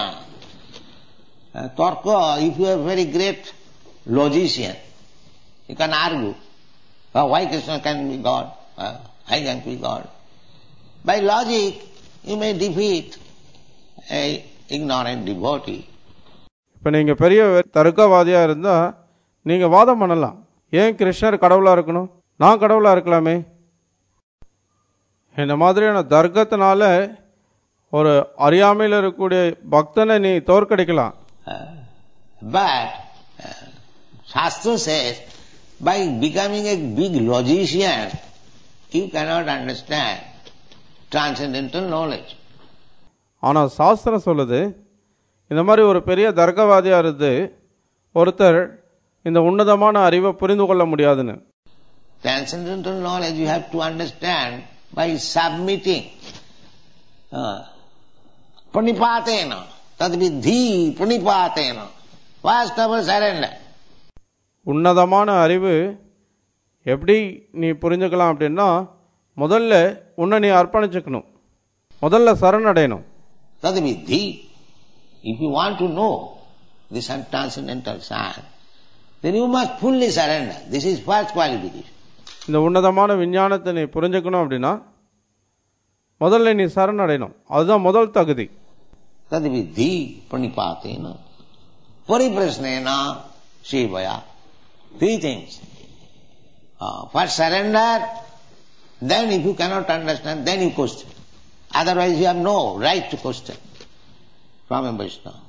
uh, Tarka, if you are very great logician, you can argue uh, why Krishna can be God, uh, I can be God. By logic, you may defeat a ignorant devotee. இப்போ நீங்க பெரிய தர்க்கவாதியா இருந்தா நீங்க வாதம் பண்ணலாம் ஏன் கிருஷ்ணர் கடவுளா இருக்கணும் நான் கடவுளா இருக்கலாமே இந்த மாதிரியான தர்க்கத்தினால ஒரு அறியாமையில் இருக்கக்கூடிய பக்தனை நீ தோற்கடிக்கலாம் Uh, but uh, Shastra says, by becoming a big logician, you cannot understand transcendental knowledge. ஆனால் சாஸ்திரம் சொல்லுது இந்த மாதிரி ஒரு பெரிய தர்க்கவாதியாக இருந்து ஒருத்தர் இந்த உன்னதமான அறிவை புரிந்து கொள்ள முடியாதுன்னு Transcendental knowledge you have to understand by submitting. Uh, pranipatena, tadvidhi pranipatena. First of all, surrender. உன்னதமான அறிவு எப்படி நீ புரிஞ்சுக்கலாம் அப்படின்னா முதல்ல உன்னை நீ அர்ப்பணிச்சுக்கணும் முதல்ல சரணடையணும் Tadvidhi. If you want to know this transcendental science, then you must fully surrender. This is first qualification. இந்த உன்னதமான விஞ்ஞானத்தை நீ புரிஞ்சுக்கணும் அப்படின்னா முதல்ல நீ சரணடையணும் அதுதான் முதல் தகுதி तद्विद्धि प्रणिपातेन परिप्रश्नेन सेवया three things uh, first surrender then if you cannot understand then you question otherwise you have no right to question from a Vaishnava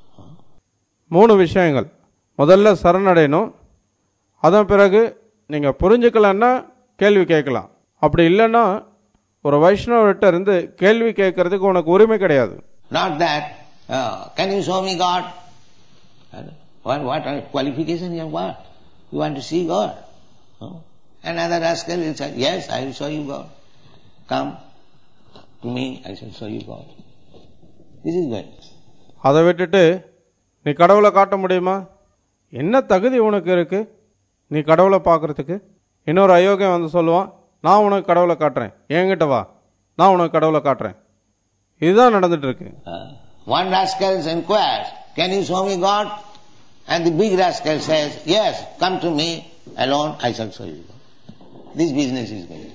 மூணு விஷயங்கள் முதல்ல சரணடையணும் அதன் பிறகு நீங்கள் புரிஞ்சுக்கலன்னா கேள்வி கேட்கலாம் அப்படி இல்லைன்னா ஒரு வைஷ்ணவர்கிட்ட இருந்து கேள்வி கேட்கறதுக்கு உனக்கு உரிமை கிடையாது not that uh, can you show me God And what, what are qualification you have got you want to see God Huh? another rascal will say yes I will show you God come to me I shall show you God this is good அதை விட்டுட்டு நீ கடவுளை காட்ட முடியுமா என்ன தகுதி உனக்கு இருக்கு நீ கடவுளை பார்க்கறதுக்கு இன்னொரு அயோக்கியம் வந்து சொல்லுவான் நான் உனக்கு கடவுளை காட்டுறேன் என்கிட்ட வா நான் உனக்கு கடவுளை காட்டுறேன் இதுதான் நடந்துட்டு இருக்கு Uh, one rascal inquires, can you show me God? And the big rascal says, yes, come to me alone, I shall show you God. This business is going.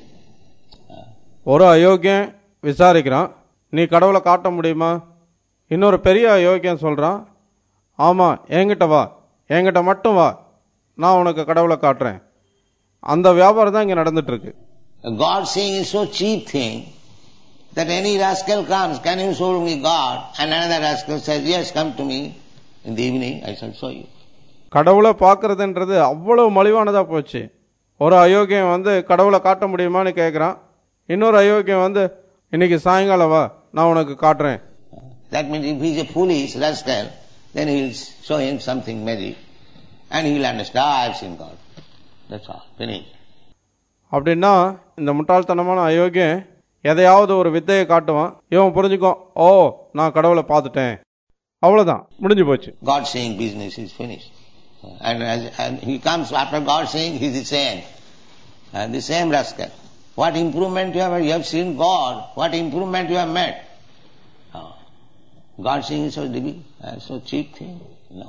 ஒரு அயோக்கியம் விசாரிக்கிறான் நீ கடவுளை காட்ட முடியுமா இன்னொரு பெரிய அயோக்கியம் சொல்கிறான் ஆமாம் என்கிட்ட வா என்கிட்ட மட்டும் வா நான் உனக்கு கடவுளை காட்டுறேன் அந்த வியாபாரம் தான் இங்கே நடந்துட்டு இருக்கு God seeing is so cheap thing that any rascal comes, can you show me God? And another rascal says, yes, come to me in the evening, I shall show you. கடவுளை பார்க்கறதுன்றது அவ்வளவு மலிவானதாக போச்சு ஒரு அயோக்கியம் வந்து கடவுளை காட்ட முடியுமான்னு கேட்குறான் இன்னொரு அயோக்கியம் வந்து இன்னைக்கு சாயங்காலம் வா நான் உனக்கு காட்டுறேன் That means if he is a foolish rascal, then he will show him something magic and he will understand, ah, I have seen God. That's all, finished. அப்படின்னா இந்த முட்டாள்தனமான அயோக்கியம் எதையாவது ஒரு வித்தையை காட்டுவான் இவன் புரிஞ்சுக்கோ ஓ நான் கடவுளை பார்த்துட்டேன் அவ்வளோதான் முடிஞ்சு போச்சு God saying business is finished. And, as, and he comes after God saying he is the same. And the same rascal. What improvement you have, you have seen God, what improvement you have met. Oh. God saying is so divine, uh, so cheap thing. No.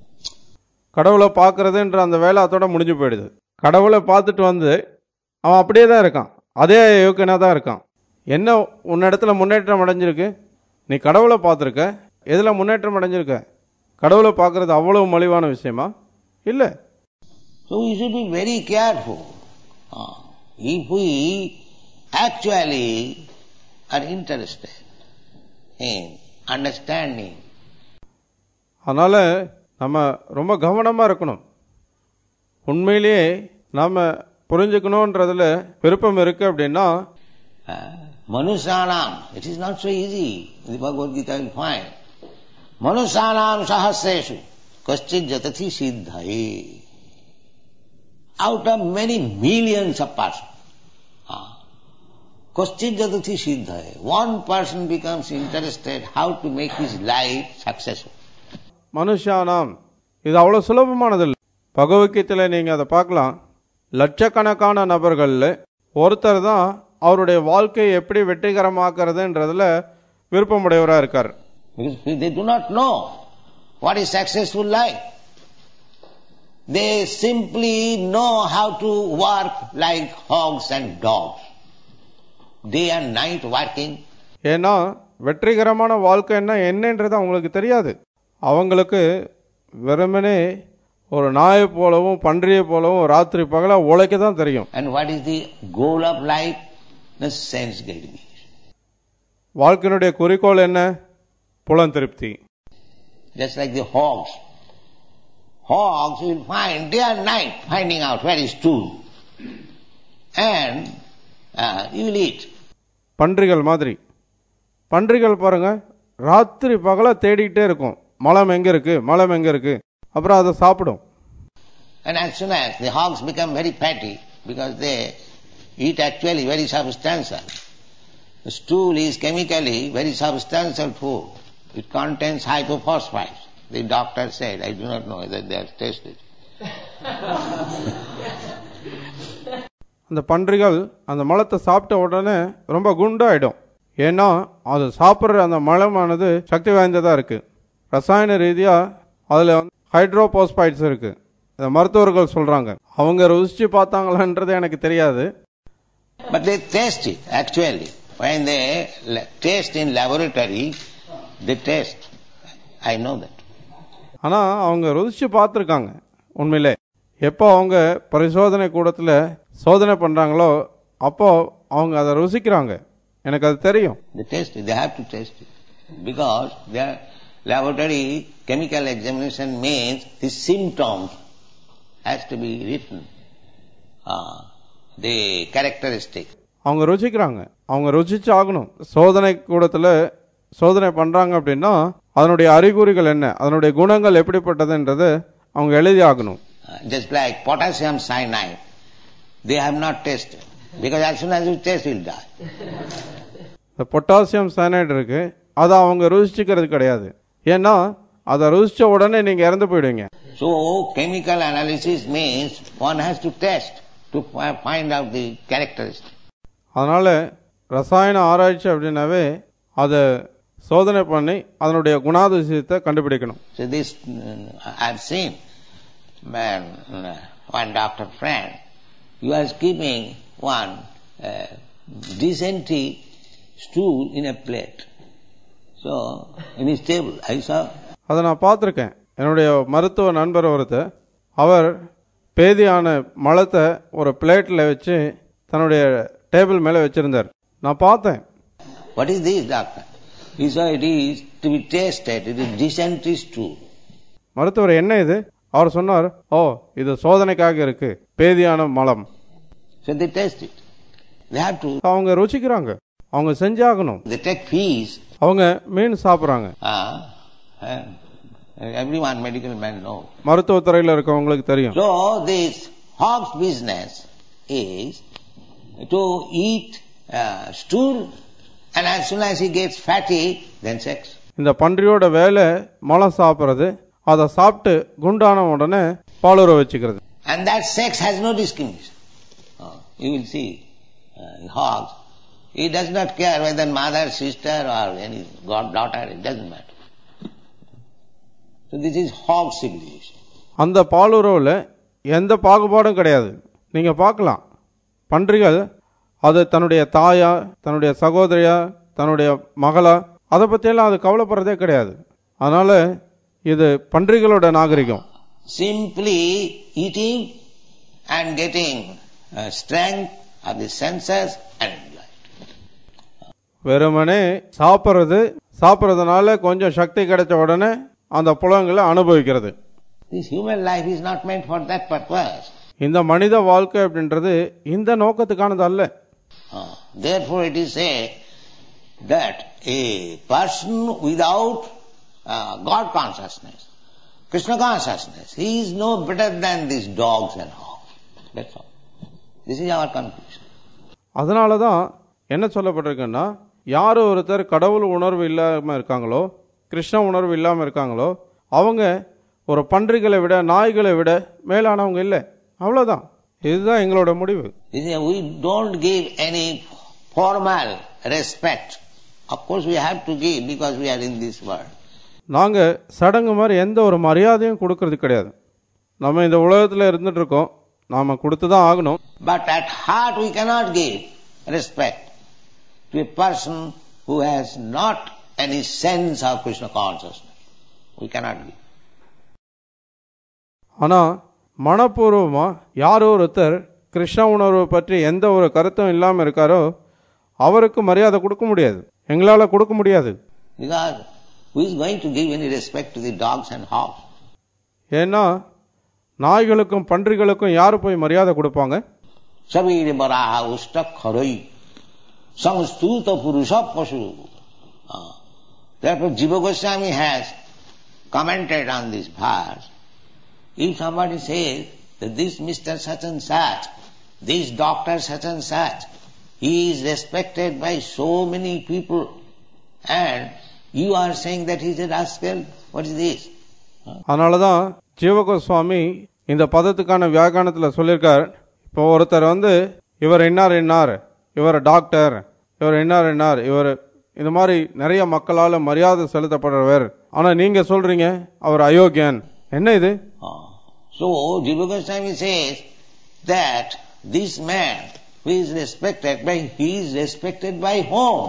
கடவுளை பார்க்கறதுன்ற அந்த வேலை அதோட முடிஞ்சு போயிடுது கடவுளை பார்த்துட்டு வந்து அவன் அப்படியே தான் இருக்கான் அதே யோக்கியனாக தான் இருக்கான் என்ன உன்னிடத்துல முன்னேற்றம் அடைஞ்சிருக்கு நீ கடவுளை பார்த்துருக்க எதில் முன்னேற்றம் அடைஞ்சிருக்க கடவுளை பார்க்கறது அவ்வளவு மலிவான விஷயமா இல்லை So we should be very careful. Uh, if we actually are interested in understanding அதனால் நம்ம ரொம்ப கவனமாக இருக்கணும் உண்மையிலேயே நாம் புரிஞ்சுக்கணுன்றதுல விருப்பம் இருக்குது அப்படின்னா Uh, Manusyanam, it is not so easy. In the Bhagavad Gita you will find. Manusyanam sahasreshu kaschit jatati siddhaye. Out of many millions of persons, uh, kaschit jatati siddhaye. One person becomes interested how to make his life successful. மனுஷானாம் இது அவ்வளோ சுலபமானதில்லை பகவத்கீதையில் நீங்கள் அதை பார்க்கலாம் லட்சக்கணக்கான நபர்களில் ஒருத்தர் தான் அவருடைய வாழ்க்கையை எப்படி வெற்றிகரமாக்குறதுன்றதுல விருப்பமுடையவராக இருக்கார் Because they do not know what is successful life. They simply know how to work like hogs and dogs. Day and night working. ஏன்னா வெற்றிகரமான வாழ்க்கைன்னா என்னன்றது அவங்களுக்கு தெரியாது அவங்களுக்கு வெறுமனே ஒரு நாயை போலவும் பன்றியை போலவும் ராத்திரி பகலாக உழைக்க தான் தெரியும் And what is the goal of life? The sense gratification. வாழ்க்கையினுடைய குறிக்கோள் என்ன புலன் திருப்தி Just like the hogs. Hogs will find day and night finding out where is stool. And uh, you will eat. பன்றிகள் மாதிரி பன்றிகள் பாருங்க ராத்திரி பகலா தேடிக்கிட்டே இருக்கும் மலம் எங்க இருக்கு மலம் எங்க இருக்கு அப்புறம் அதை சாப்பிடும் And as soon as the hogs become very fatty, because they eat actually very substantial, the stool is chemically very substantial food. It contains hypophosphites. The doctor said, I do not know whether they have tasted. அந்த பன்றிகள் அந்த மலத்தை சாப்பிட்ட உடனே ரொம்ப குண்டாயிடும் ஏன்னா அது சாப்பிட்ற அந்த மலமானது சக்தி வாய்ந்ததாக இருக்கு ரசாயன ரீதியாக அதில் ஹைட்ரோபோஸ்பைட்ஸ் இருக்கு இதை மருத்துவர்கள் சொல்றாங்க அவங்க ருசிச்சு பார்த்தாங்களான்றது எனக்கு தெரியாது But they taste it actually. When they la- taste in laboratory, they taste. I know that. ஆனால் அவங்க ருசிச்சு பார்த்துருக்காங்க உண்மையிலே எப்போ அவங்க பரிசோதனை கூடத்தில் சோதனை பண்ணுறாங்களோ அப்போ அவங்க அதை ருசிக்கிறாங்க எனக்கு அது தெரியும் They taste it. They have to taste it. Because their laboratory chemical examination means the symptoms has to be written. Ah, the characteristic. அவங்க ருசிக்கிறாங்க அவங்க ருசிச்சு ஆகணும் சோதனை கூடத்தில் சோதனை பண்ணுறாங்க அப்படின்னா அதனுடைய அறிகுறிகள் என்ன அதனுடைய குணங்கள் எப்படிப்பட்டதுன்றது அவங்க எழுதி ஆகணும் Uh, just like potassium cyanide, they have not tasted. Because as soon as you taste, you'll die. இந்த பொட்டாசியம் சயனைடு இருக்கு அதை அவங்க ருசிச்சுக்கிறது கிடையாது ஏன்னா அதை ருசிச்ச உடனே நீங்கள் இறந்து போயிடுவீங்க So, chemical analysis means one has to test to fi- find out the characteristic. அதனால் ரசாயன ஆராய்ச்சி அப்படின்னாவே அதை சோதனை பண்ணி அதனுடைய குணாதிசயத்தை கண்டுபிடிக்கணும் So this, uh, I've seen man, uh, one doctor friend, he was keeping one uh, dysentery stool in a plate. So, in his table, I saw, அதை நான் பார்த்துருக்கேன் என்னுடைய மருத்துவ நண்பர் ஒருத்தர் அவர் பேதியான மலத்தை ஒரு பிளேட்டில் வச்சு தன்னுடைய டேபிள் மேலே வச்சிருந்தார் நான் பார்த்தேன் what is this doctor? He said it is to be tasted, it is dysentery stool. மருத்துவர் என்ன இது அவர் சொன்னார் ஓ இது சோதனைக்காக இருக்கு பேதியான மலம் So they taste it. They have to, அவங்க ருசிக்கிறாங்க அவங்க செஞ்சாகணும் they take fees. அவங்க மீன் சாப்பிட்றாங்க Uh, uh, everyone, medical men know. மருத்துவத்துறையில் இருக்கவங்களுக்கு தெரியும் So this hog's business is to eat uh, stool and as soon as he gets fatty, then sex. இந்த பன்றியோட வேலை மலம் சாப்பிட்றது அதை சாப்பிட்டு குண்டான உடனே பாலுற வச்சுக்கிறது And that sex has no discrimination. Uh, you will see uh, in hogs, he does not care whether mother, sister or any goddaughter, it doesn't matter. So this is hog civilization. அந்த பாலுறவில் எந்த பாகுபாடும் கிடையாது நீங்க பார்க்கலாம் பன்றிகள் அது தன்னுடைய தாயா தன்னுடைய சகோதரியா தன்னுடைய மகளா அதை பற்றியெல்லாம் அது கவலைப்படுறதே கிடையாது அதனால இது பன்றிகளோட நாகரிகம் Simply eating and getting uh, strength of the senses and life. வெறுமனே சாப்பிட்றது சாப்பிட்றதுனால கொஞ்சம் சக்தி கிடைச்ச உடனே அந்த புலங்களை அனுபவிக்கிறது This human life is not meant for that purpose. இந்த மனித வாழ்க்கை அப்படின்றது இந்த நோக்கத்துக்கானது அல்ல Uh, therefore it is said that a person without uh, God consciousness, Krishna consciousness, he is no better than these dogs and hogs. That's all. This is our conclusion. அதனால தான் என்ன சொல்லப்பட்டிருக்குன்னா யார் ஒருத்தர் கடவுள் உணர்வு இல்லாமல் இருக்காங்களோ கிருஷ்ண உணர்வு இல்லாமல் இருக்காங்களோ அவங்க ஒரு பன்றிகளை விட நாய்களை விட மேலானவங்க இல்லை அவ்வளோதான் இதுதான் எங்களோட முடிவு This is, we don't give any formal respect. Of course we have to give because we are in this world. நாங்கள் சடங்கு மாதிரி எந்த ஒரு மரியாதையும் கொடுக்கறது கிடையாது நம்ம இந்த உலகத்தில் இருந்துட்டு இருக்கோம் நாம் கொடுத்து தான் ஆகணும் But at heart we cannot give respect to a person who has not any sense of Krishna consciousness. We cannot give. ஆனால் மனப்பூர்வமாக யாரோ ஒருத்தர் கிருஷ்ண உணர்வு பற்றி எந்த ஒரு கருத்தும் இல்லாமல் இருக்காரோ அவருக்கு மரியாதை கொடுக்க முடியாது எங்களால் கொடுக்க முடியாது Because who is going to give any respect to the dogs and hogs? ஏன்னா நாய்களுக்கும் பன்றிகளுக்கும் யார் போய் மரியாதை கொடுப்பாங்க Sabir Baraha Ustakharai Samstuta Purusha Pasu. Ah. Therefore Jiva Goswami has commented on this verse. If somebody says that this Mr. such and such, this doctor such and such, he is respected by so many people and you are saying that he is a rascal, what is this? அதனால தான் ஜீவகோஸ்வாமி இந்த பதத்துக்கான வியாக்கியானத்தில் சொல்லியிருக்கார் இப்போ ஒருத்தர் வந்து இவர் என்னார் என்னார் இவர் டாக்டர் இவர் என்னார் என்னார் இவர் இந்த மாதிரி நிறைய மக்களால் மரியாதை செலுத்தப்படுறவர் ஆனால் நீங்கள் சொல்கிறீங்க அவர் அயோக்கியன் என்ன இது Ah. So Jiva Goswami says that this man who is respected by, he is respected by whom?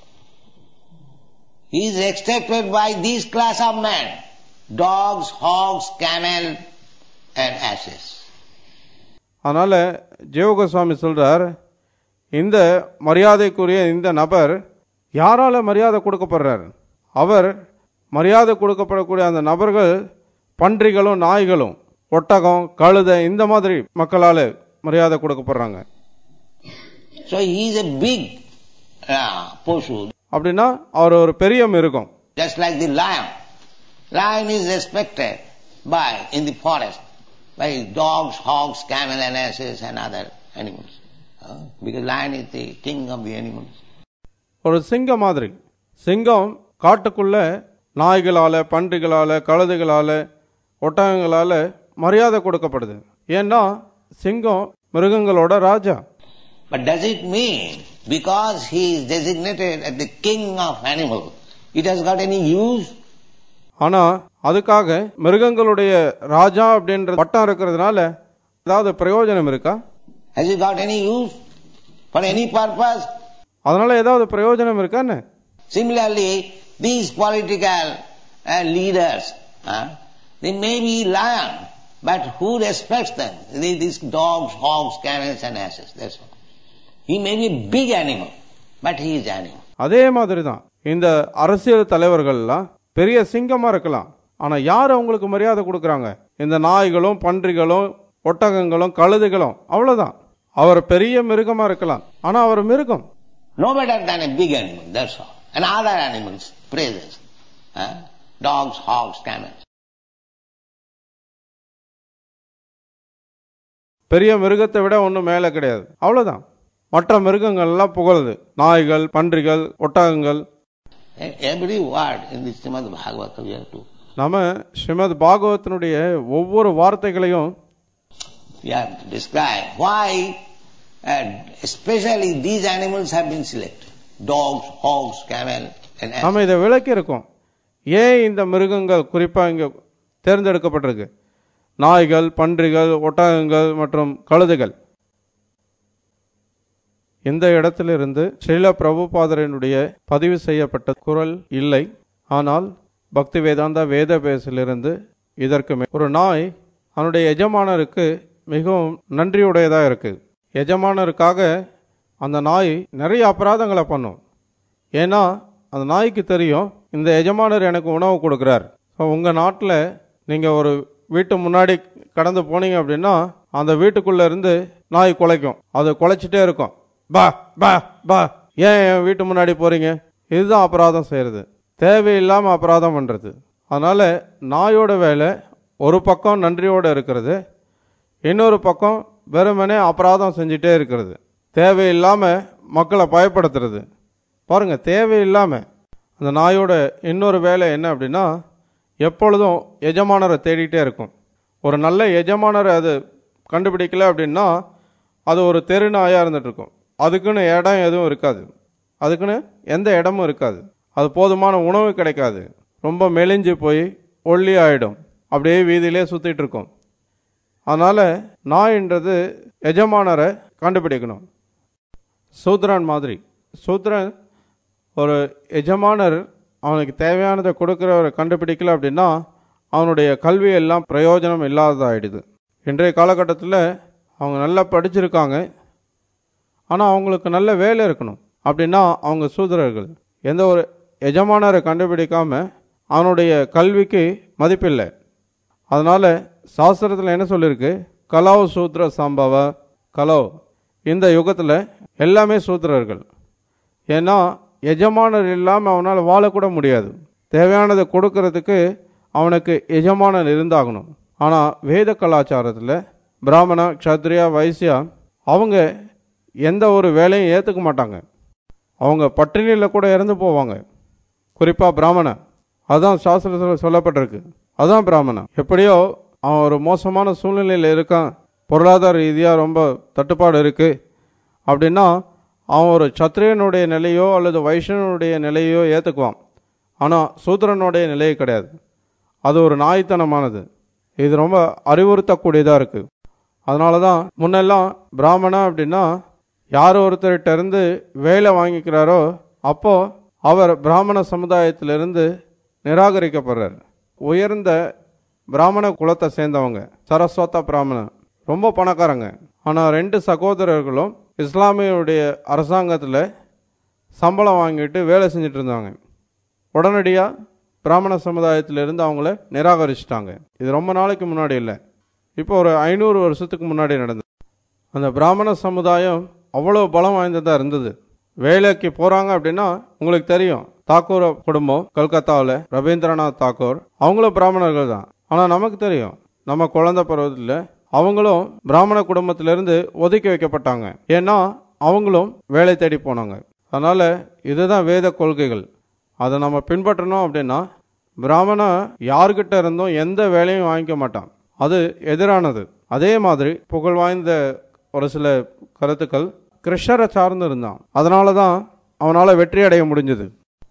He is respected by this class of men. Dogs, hogs, camel and asses. அதனால் ஜீவகோஸ்வாமி சொல்கிறார் இந்த மரியாதைக்குரிய இந்த நபர் யாரால மரியாதை கொடுக்கப்படுறார் அவர் மரியாதை கொடுக்கப்படக்கூடிய அந்த நபர்கள் பன்றிகளும் நாய்களும் ஒட்டகம் கழுதை இந்த மாதிரி மக்களால் மரியாதை கொடுக்கப்படுறாங்க So he is a big uh, Poshu, அப்படின்னா அவர் ஒரு பெரிய மிருகம் just like the lion. Lion is respected by, in the forest, by dogs, hogs, camel and asses and other animals. Uh, because lion is the king of the animals. ஒரு சிங்கம் மாதிரி சிங்கம் காட்டுக்குள்ள நாய்களால பன்றிகளால கழுதைகளால ஒட்டகங்களால மரியாதை கொடுக்கப்படுது ஏன்னா சிங்கம் மிருகங்களோட ராஜா But does it mean because he is designated as the king of animals, it has got any use? ஆனா அதுக்காக மிருகங்களுடைய ராஜா அப்படின்ற பட்டம் இருக்கிறதுனால ஏதாவது பிரயோஜனம் இருக்கா Has it got any use for any purpose? அதனால ஏதாவது பிரயோஜனம் இருக்கான்னு Similarly, these political uh, leaders, uh, they may be lion, but who respects them? They, these dogs, hogs, camels and asses, that's all. He may be a big animal, but he is animal. அதே மாதிரி தான் இந்த அரசியல் தலைவர்கள்லாம் பெரிய சிங்கமா இருக்கலாம் ஆனா யார் அவங்களுக்கு மரியாதை கொடுக்கறாங்க இந்த நாய்களும் பன்றிகளும் ஒட்டகங்களும் கழுதைகளும் அவ்வளவுதான் அவர் பெரிய மிருகமா இருக்கலாம் ஆனா அவர் மிருகம் No better than a big animal, that's all. And other animals, praises. Uh, dogs, hogs, camels. பெரிய மிருகத்தை விட ஒன்றும் மேலே கிடையாது அவ்வளவுதான் மற்ற மிருகங்கள்லாம் புகழுது நாய்கள் பன்றிகள் ஒட்டகங்கள் E- Every word in the Srimad Bhagavatam we have to, நம்ம ஸ்ரீமத் பாகவத்தினுடைய ஒவ்வொரு வார்த்தைகளையும் we have to describe why uh, especially these animals have been selected. Dogs, hogs, camel and asses. நம்ம இதை விளக்கி இருக்கோம் ஏன் இந்த மிருகங்கள் குறிப்பாக இங்கே தேர்ந்தெடுக்கப்பட்டிருக்கு நாய்கள் பன்றிகள் ஒட்டகங்கள் மற்றும் கழுதைகள் இந்த இடத்திலிருந்து ஸ்ரீல பிரபுபாதரனுடைய பதிவு செய்யப்பட்ட குரல் இல்லை ஆனால் பக்தி வேதாந்தா வேத பேசிலிருந்து இதற்கு மே- ஒரு நாய் அவனுடைய எஜமானருக்கு மிகவும் நன்றியுடையதாக இருக்கு எஜமானருக்காக அந்த நாய் நிறைய அபராதங்களை பண்ணும் ஏன்னா அந்த நாய்க்கு தெரியும் இந்த எஜமானர் எனக்கு உணவு கொடுக்குறார் ஸோ உங்கள் நாட்டில் நீங்கள் ஒரு வீட்டு முன்னாடி கடந்து போனீங்க அப்படின்னா அந்த வீட்டுக்குள்ளே இருந்து நாய் குலைக்கும் அது குலைச்சிட்டே இருக்கும் பா பா பா ஏன் என் வீட்டு முன்னாடி போகிறீங்க இதுதான் அபராதம் செய்கிறது தேவையில்லாமல் அபராதம் பண்ணுறது அதனால் நாயோட வேலை ஒரு பக்கம் நன்றியோடு இருக்கிறது இன்னொரு பக்கம் வெறுமனே அபராதம் செஞ்சுட்டே இருக்கிறது தேவையில்லாமல் மக்களை பயப்படுத்துறது பாருங்க தேவையில்லாமல் அந்த நாயோட இன்னொரு வேலை என்ன அப்படின்னா எப்பொழுதும் எஜமானரை தேடிட்டே இருக்கும் ஒரு நல்ல எஜமானரை அது கண்டுபிடிக்கல அப்படின்னா அது ஒரு தெரு நாயாக இருந்துட்டு இருக்கும் அதுக்குன்னு இடம் எதுவும் இருக்காது அதுக்குன்னு எந்த இடமும் இருக்காது அது போதுமான உணவு கிடைக்காது ரொம்ப மெலிஞ்சு போய் ஒல்லி ஆயிடும் அப்படியே வீதியிலே சுற்றிட்டு இருக்கும் அதனால் நாயின்றது எஜமானரை கண்டுபிடிக்கணும் சூத்ரன் மாதிரி சூத்ரன் ஒரு எஜமானர் அவனுக்கு தேவையானதை கொடுக்குறவரை கண்டுபிடிக்கல அப்படின்னா அவனுடைய கல்வி எல்லாம் பிரயோஜனம் இல்லாததாயிடுது இன்றைய காலகட்டத்தில் அவங்க நல்லா படிச்சிருக்காங்க ஆனால் அவங்களுக்கு நல்ல வேலை இருக்கணும் அப்படின்னா அவங்க சூத்திரர்கள் எந்த ஒரு எஜமானரை கண்டுபிடிக்காம அவனுடைய கல்விக்கு மதிப்பில்லை அதனால் சாஸ்திரத்தில் என்ன சொல்லியிருக்கு கலோ சூத்ர சம்பவ கலோ இந்த யுகத்தில் எல்லாமே சூத்திரர்கள் ஏன்னா எஜமானர் இல்லாமல் அவனால் வாழக்கூட முடியாது தேவையானதை கொடுக்கறதுக்கு அவனுக்கு எஜமானர் இருந்தாகணும் ஆனால் வேத கலாச்சாரத்தில் பிராமணா க்ஷத்ரியா வைசியா அவங்க எந்த ஒரு வேலையும் ஏற்றுக்க மாட்டாங்க அவங்க பட்டினியில் கூட இறந்து போவாங்க குறிப்பாக பிராமணன் அதான் சாஸ்திரத்தில் சொல்லப்பட்டிருக்கு அதான் பிராமணன் எப்படியோ அவன் ஒரு மோசமான சூழ்நிலையில் இருக்கான் பொருளாதார ரீதியாக ரொம்ப தட்டுப்பாடு இருக்குது அப்படின்னா அவன் ஒரு சத்திரியனுடைய நிலையோ அல்லது வைஷ்ணவனுடைய நிலையோ ஏற்றுக்குவான் ஆனால் சூத்திரனுடைய நிலையே கிடையாது அது ஒரு நாய்த்தனமானது இது ரொம்ப அறிவுறுத்தக்கூடியதாக இருக்குது அதனால தான் முன்னெல்லாம் பிராமணா அப்படின்னா யார் ஒருத்தர்கிட்ட இருந்து வேலை வாங்கிக்கிறாரோ அப்போ அவர் பிராமண சமுதாயத்திலிருந்து நிராகரிக்கப்படுறார் உயர்ந்த பிராமண குலத்தை சேர்ந்தவங்க சரஸ்வத பிராமணன் ரொம்ப பணக்காரங்க ஆனால் ரெண்டு சகோதரர்களும் இஸ்லாமியருடைய அரசாங்கத்தில் சம்பளம் வாங்கிட்டு வேலை செஞ்சுட்டு இருந்தாங்க உடனடியாக பிராமண சமுதாயத்திலிருந்து அவங்கள நிராகரிச்சிட்டாங்க இது ரொம்ப நாளைக்கு முன்னாடி இல்லை இப்போ ஒரு ஐநூறு வருஷத்துக்கு முன்னாடி நடந்தது அந்த பிராமண சமுதாயம் அவ்வளோ பலம் வாய்ந்ததாக இருந்தது வேலைக்கு போகிறாங்க அப்படின்னா உங்களுக்கு தெரியும் தாக்கூர் குடும்பம் கல்கத்தாவில் ரவீந்திரநாத் தாக்கூர் அவங்களும் பிராமணர்கள் தான் ஆனால் நமக்கு தெரியும் நம்ம குழந்தை பருவத்தில் அவங்களும் பிராமண குடும்பத்திலிருந்து ஒதுக்கி வைக்கப்பட்டாங்க ஏன்னா அவங்களும் வேலை தேடி போனாங்க அதனால் இதுதான் வேத கொள்கைகள் அதை நம்ம பின்பற்றணும் அப்படின்னா பிராமணா யார்கிட்ட இருந்தும் எந்த வேலையும் வாங்கிக்க மாட்டான் அது எதிரானது அதே மாதிரி புகழ் வாய்ந்த ஒரு சில கருத்துக்கள் கிருஷ்ணரை சார்ந்து இருந்தான் அதனால தான் அவனால் வெற்றி அடைய முடிஞ்சது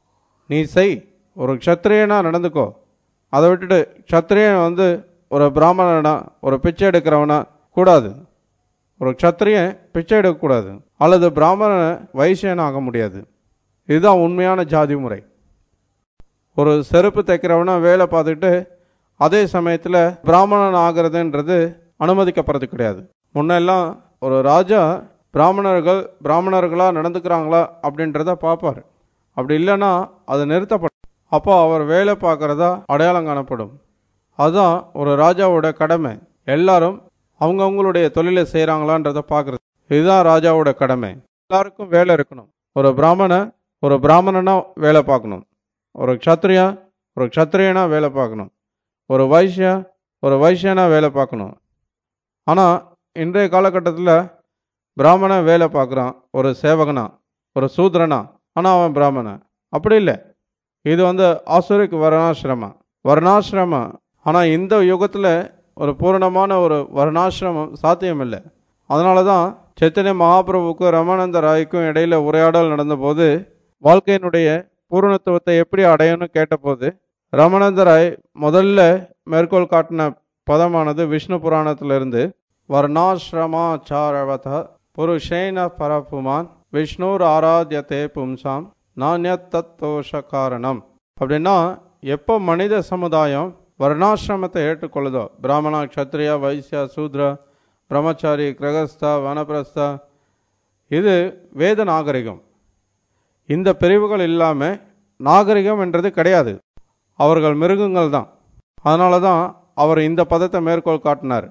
நீ செய் ஒரு க்ஷத்ரியனா நடந்துக்கோ அதை விட்டுட்டு க்ஷத்ரியன் வந்து ஒரு பிராமணனா ஒரு பிச்சை எடுக்கிறவனா கூடாது ஒரு க்ஷத்ரியன் பிச்சை எடுக்கக்கூடாது அல்லது பிராமணனை வைசியன் ஆக முடியாது இதுதான் உண்மையான ஜாதி முறை ஒரு செருப்பு தைக்கிறவனா வேலை பார்த்துக்கிட்டு அதே சமயத்தில் பிராமணன் ஆகிறதுன்றது அனுமதிக்கப்படுறது கிடையாது முன்னெல்லாம் ஒரு ராஜா பிராமணர்கள் பிராமணர்களாக நடந்துக்கிறாங்களா அப்படின்றத பார்ப்பார் அப்படி இல்லைன்னா அது நிறுத்தப்படும் அப்போ அவர் வேலை பார்க்குறதா அடையாளம் காணப்படும் அதுதான் ஒரு ராஜாவோட கடமை எல்லாரும் அவங்கவுங்களுடைய தொழிலை செய்கிறாங்களான்றத பார்க்குறது இதுதான் ராஜாவோட கடமை எல்லாருக்கும் வேலை இருக்கணும் ஒரு பிராமணன் ஒரு பிராமணனா வேலை பார்க்கணும் ஒரு க்ஷத்ரியா ஒரு க்ஷத்ரியனா வேலை பார்க்கணும் ஒரு வைஷ்யா ஒரு வைஷ்யனா வேலை பார்க்கணும் ஆனால் இன்றைய காலகட்டத்தில் பிராமணன் வேலை பார்க்குறான் ஒரு சேவகனா ஒரு சூத்ரனா ஆனால் அவன் பிராமணன் அப்படி இல்லை இது வந்து ஆசுரிக் வர்ணாசிரமம் வர்ணாசிரமம் ஆனால் இந்த யுகத்தில் ஒரு பூரணமான ஒரு வர்ணாசிரமம் சாத்தியம் இல்லை அதனால தான் சைத்தன்ய மகாபிரபுக்கும் ரமானந்த ராய்க்கும் இடையில உரையாடல் நடந்தபோது வாழ்க்கையினுடைய பூரணத்துவத்தை எப்படி அடையணும்னு கேட்டபோது ரமானந்த ராய் முதல்ல மேற்கோள் காட்டின பதமானது விஷ்ணு புராணத்திலிருந்து வர்ணாசிரமாச்சாரவத புருஷேன பரப்புமான் விஷ்ணுர் ஆராத்யத்தே பும்சாம் நானியத் தத்தோஷ காரணம் அப்படின்னா எப்போ மனித சமுதாயம் வர்ணாசிரமத்தை ஏற்றுக்கொள்ளுதோ பிராமணா க்ஷத்ரியா வைசியா சூத்ரா பிரம்மச்சாரி கிரகஸ்தா வனப்பிரஸ்தா இது வேத நாகரிகம் இந்த பிரிவுகள் இல்லாமல் நாகரிகம் என்றது கிடையாது அவர்கள் மிருகங்கள் தான் அதனால தான் அவர் இந்த பதத்தை மேற்கோள் காட்டினார்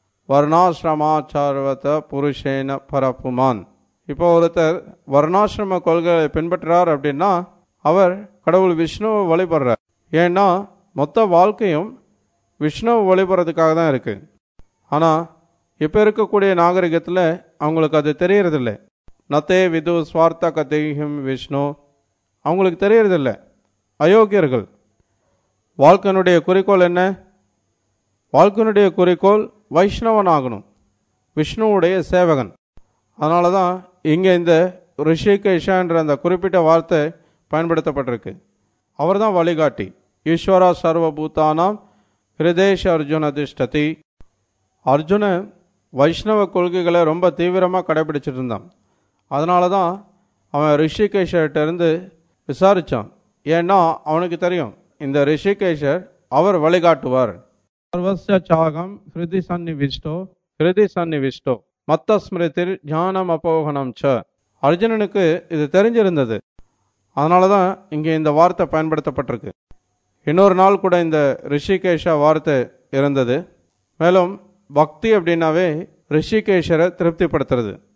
வர்ணாசிரமாச்சாரவத புருஷேன பரப்புமான் இப்போ ஒருத்தர் வர்ணாசிரம கொள்கையை பின்பற்றுறார் அப்படின்னா அவர் கடவுள் விஷ்ணுவை வழிபடுறார் ஏன்னா மொத்த வாழ்க்கையும் விஷ்ணுவை வழிபடுறதுக்காக தான் இருக்குது ஆனால் இப்போ இருக்கக்கூடிய நாகரிகத்தில் அவங்களுக்கு அது தெரியறதில்ல நத்தே விது ஸ்வார்த்த கதேகம் விஷ்ணு அவங்களுக்கு தெரியறதில்ல அயோக்கியர்கள் வாழ்க்கையினுடைய குறிக்கோள் என்ன வாழ்க்கையினுடைய குறிக்கோள் வைஷ்ணவன் ஆகணும் விஷ்ணுவுடைய சேவகன் அதனால தான் இங்கே இந்த ரிஷிகேஷான்ற அந்த குறிப்பிட்ட வார்த்தை பயன்படுத்தப்பட்டிருக்கு அவர் தான் வழிகாட்டி ஈஸ்வரா சர்வபூதானாம் ஹிருதேஷ் அர்ஜுன திஷ்டதி அர்ஜுனன் வைஷ்ணவ கொள்கைகளை ரொம்ப தீவிரமாக கடைபிடிச்சிட்டு இருந்தான் அதனால தான் அவன் ரிஷிகேஷர்கிட்ட இருந்து விசாரித்தான் ஏன்னா அவனுக்கு தெரியும் இந்த ரிஷிகேஷர் அவர் வழிகாட்டுவார் சர்வஸ்ய சாகம் ஹிருதி சன்னிவிஷ்டோ ஹிருதி சன்னிவிஷ்டோ மத்த ஸ்மிருதிர் ஞானம் அபோகனம் ச அர்ஜுனனுக்கு இது தெரிஞ்சிருந்தது அதனால தான் இங்கே இந்த வார்த்தை பயன்படுத்தப்பட்டிருக்கு இன்னொரு நாள் கூட இந்த ரிஷிகேஷா வார்த்தை இருந்தது மேலும் பக்தி அப்படின்னாவே ரிஷிகேஷரை திருப்திப்படுத்துறது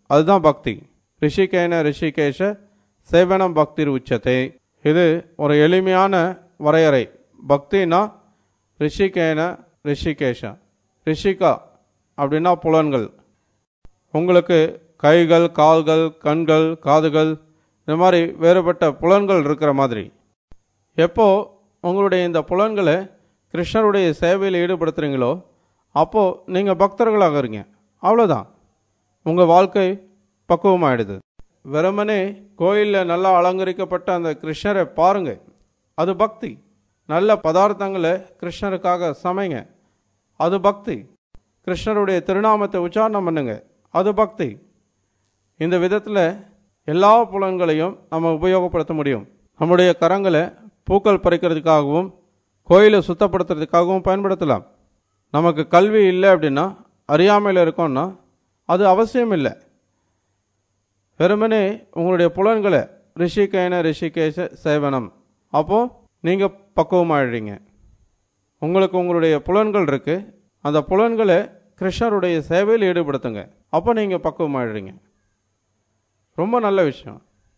அதுதான் பக்தி ரிஷிகேன ரிஷிகேஷ சேவனம் பக்தி உச்சத்தை இது ஒரு எளிமையான வரையறை பக்தினா ரிஷிகேன ரிஷிகேஷ ரிஷிகா அப்படின்னா புலன்கள் உங்களுக்கு கைகள் கால்கள் கண்கள் காதுகள் இந்த மாதிரி வேறுபட்ட புலன்கள் இருக்கிற மாதிரி எப்போ உங்களுடைய இந்த புலன்களை கிருஷ்ணருடைய சேவையில் ஈடுபடுத்துறீங்களோ அப்போது நீங்கள் பக்தர்களாக இருங்க அவ்வளோதான் உங்கள் வாழ்க்கை பக்குவமாயிடுது வெறுமனே கோயிலில் நல்லா அலங்கரிக்கப்பட்ட அந்த கிருஷ்ணரை பாருங்க அது பக்தி நல்ல பதார்த்தங்களை கிருஷ்ணருக்காக சமைங்க அது பக்தி கிருஷ்ணருடைய திருநாமத்தை உச்சாரணம் பண்ணுங்க அது பக்தி இந்த விதத்தில் எல்லா புலன்களையும் நம்ம உபயோகப்படுத்த முடியும் நம்முடைய கரங்களை பூக்கள் பறிக்கிறதுக்காகவும் கோயிலை சுத்தப்படுத்துறதுக்காகவும் பயன்படுத்தலாம் நமக்கு கல்வி இல்லை அப்படின்னா அறியாமையில் இருக்கோம்னா அது அவசியம் இல்லை வெறுமனே உங்களுடைய புலன்களை ரிஷிகேன ரிஷிகேஷ சேவனம் அப்போது நீங்கள் பக்குவமாயிடுறீங்க உங்களுக்கு உங்களுடைய புலன்கள் இருக்குது அந்த புலன்களை கிருஷ்ணருடைய சேவையில் ஈடுபடுத்துங்க அப்போ நீங்கள் பக்குவமாயிடுறீங்க ரொம்ப நல்ல விஷயம்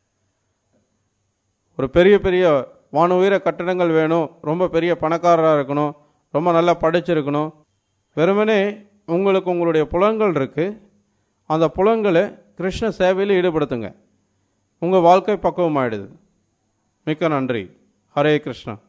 ஒரு பெரிய பெரிய வானுயர கட்டடங்கள் வேணும் ரொம்ப பெரிய பணக்காரராக இருக்கணும் ரொம்ப நல்லா படிச்சிருக்கணும் வெறுமனே உங்களுக்கு உங்களுடைய புலன்கள் இருக்குது அந்த புலன்களை கிருஷ்ண சேவையில் ஈடுபடுத்துங்க உங்கள் வாழ்க்கை பக்குவமாயிடுது மிக்க நன்றி ஹரே கிருஷ்ணா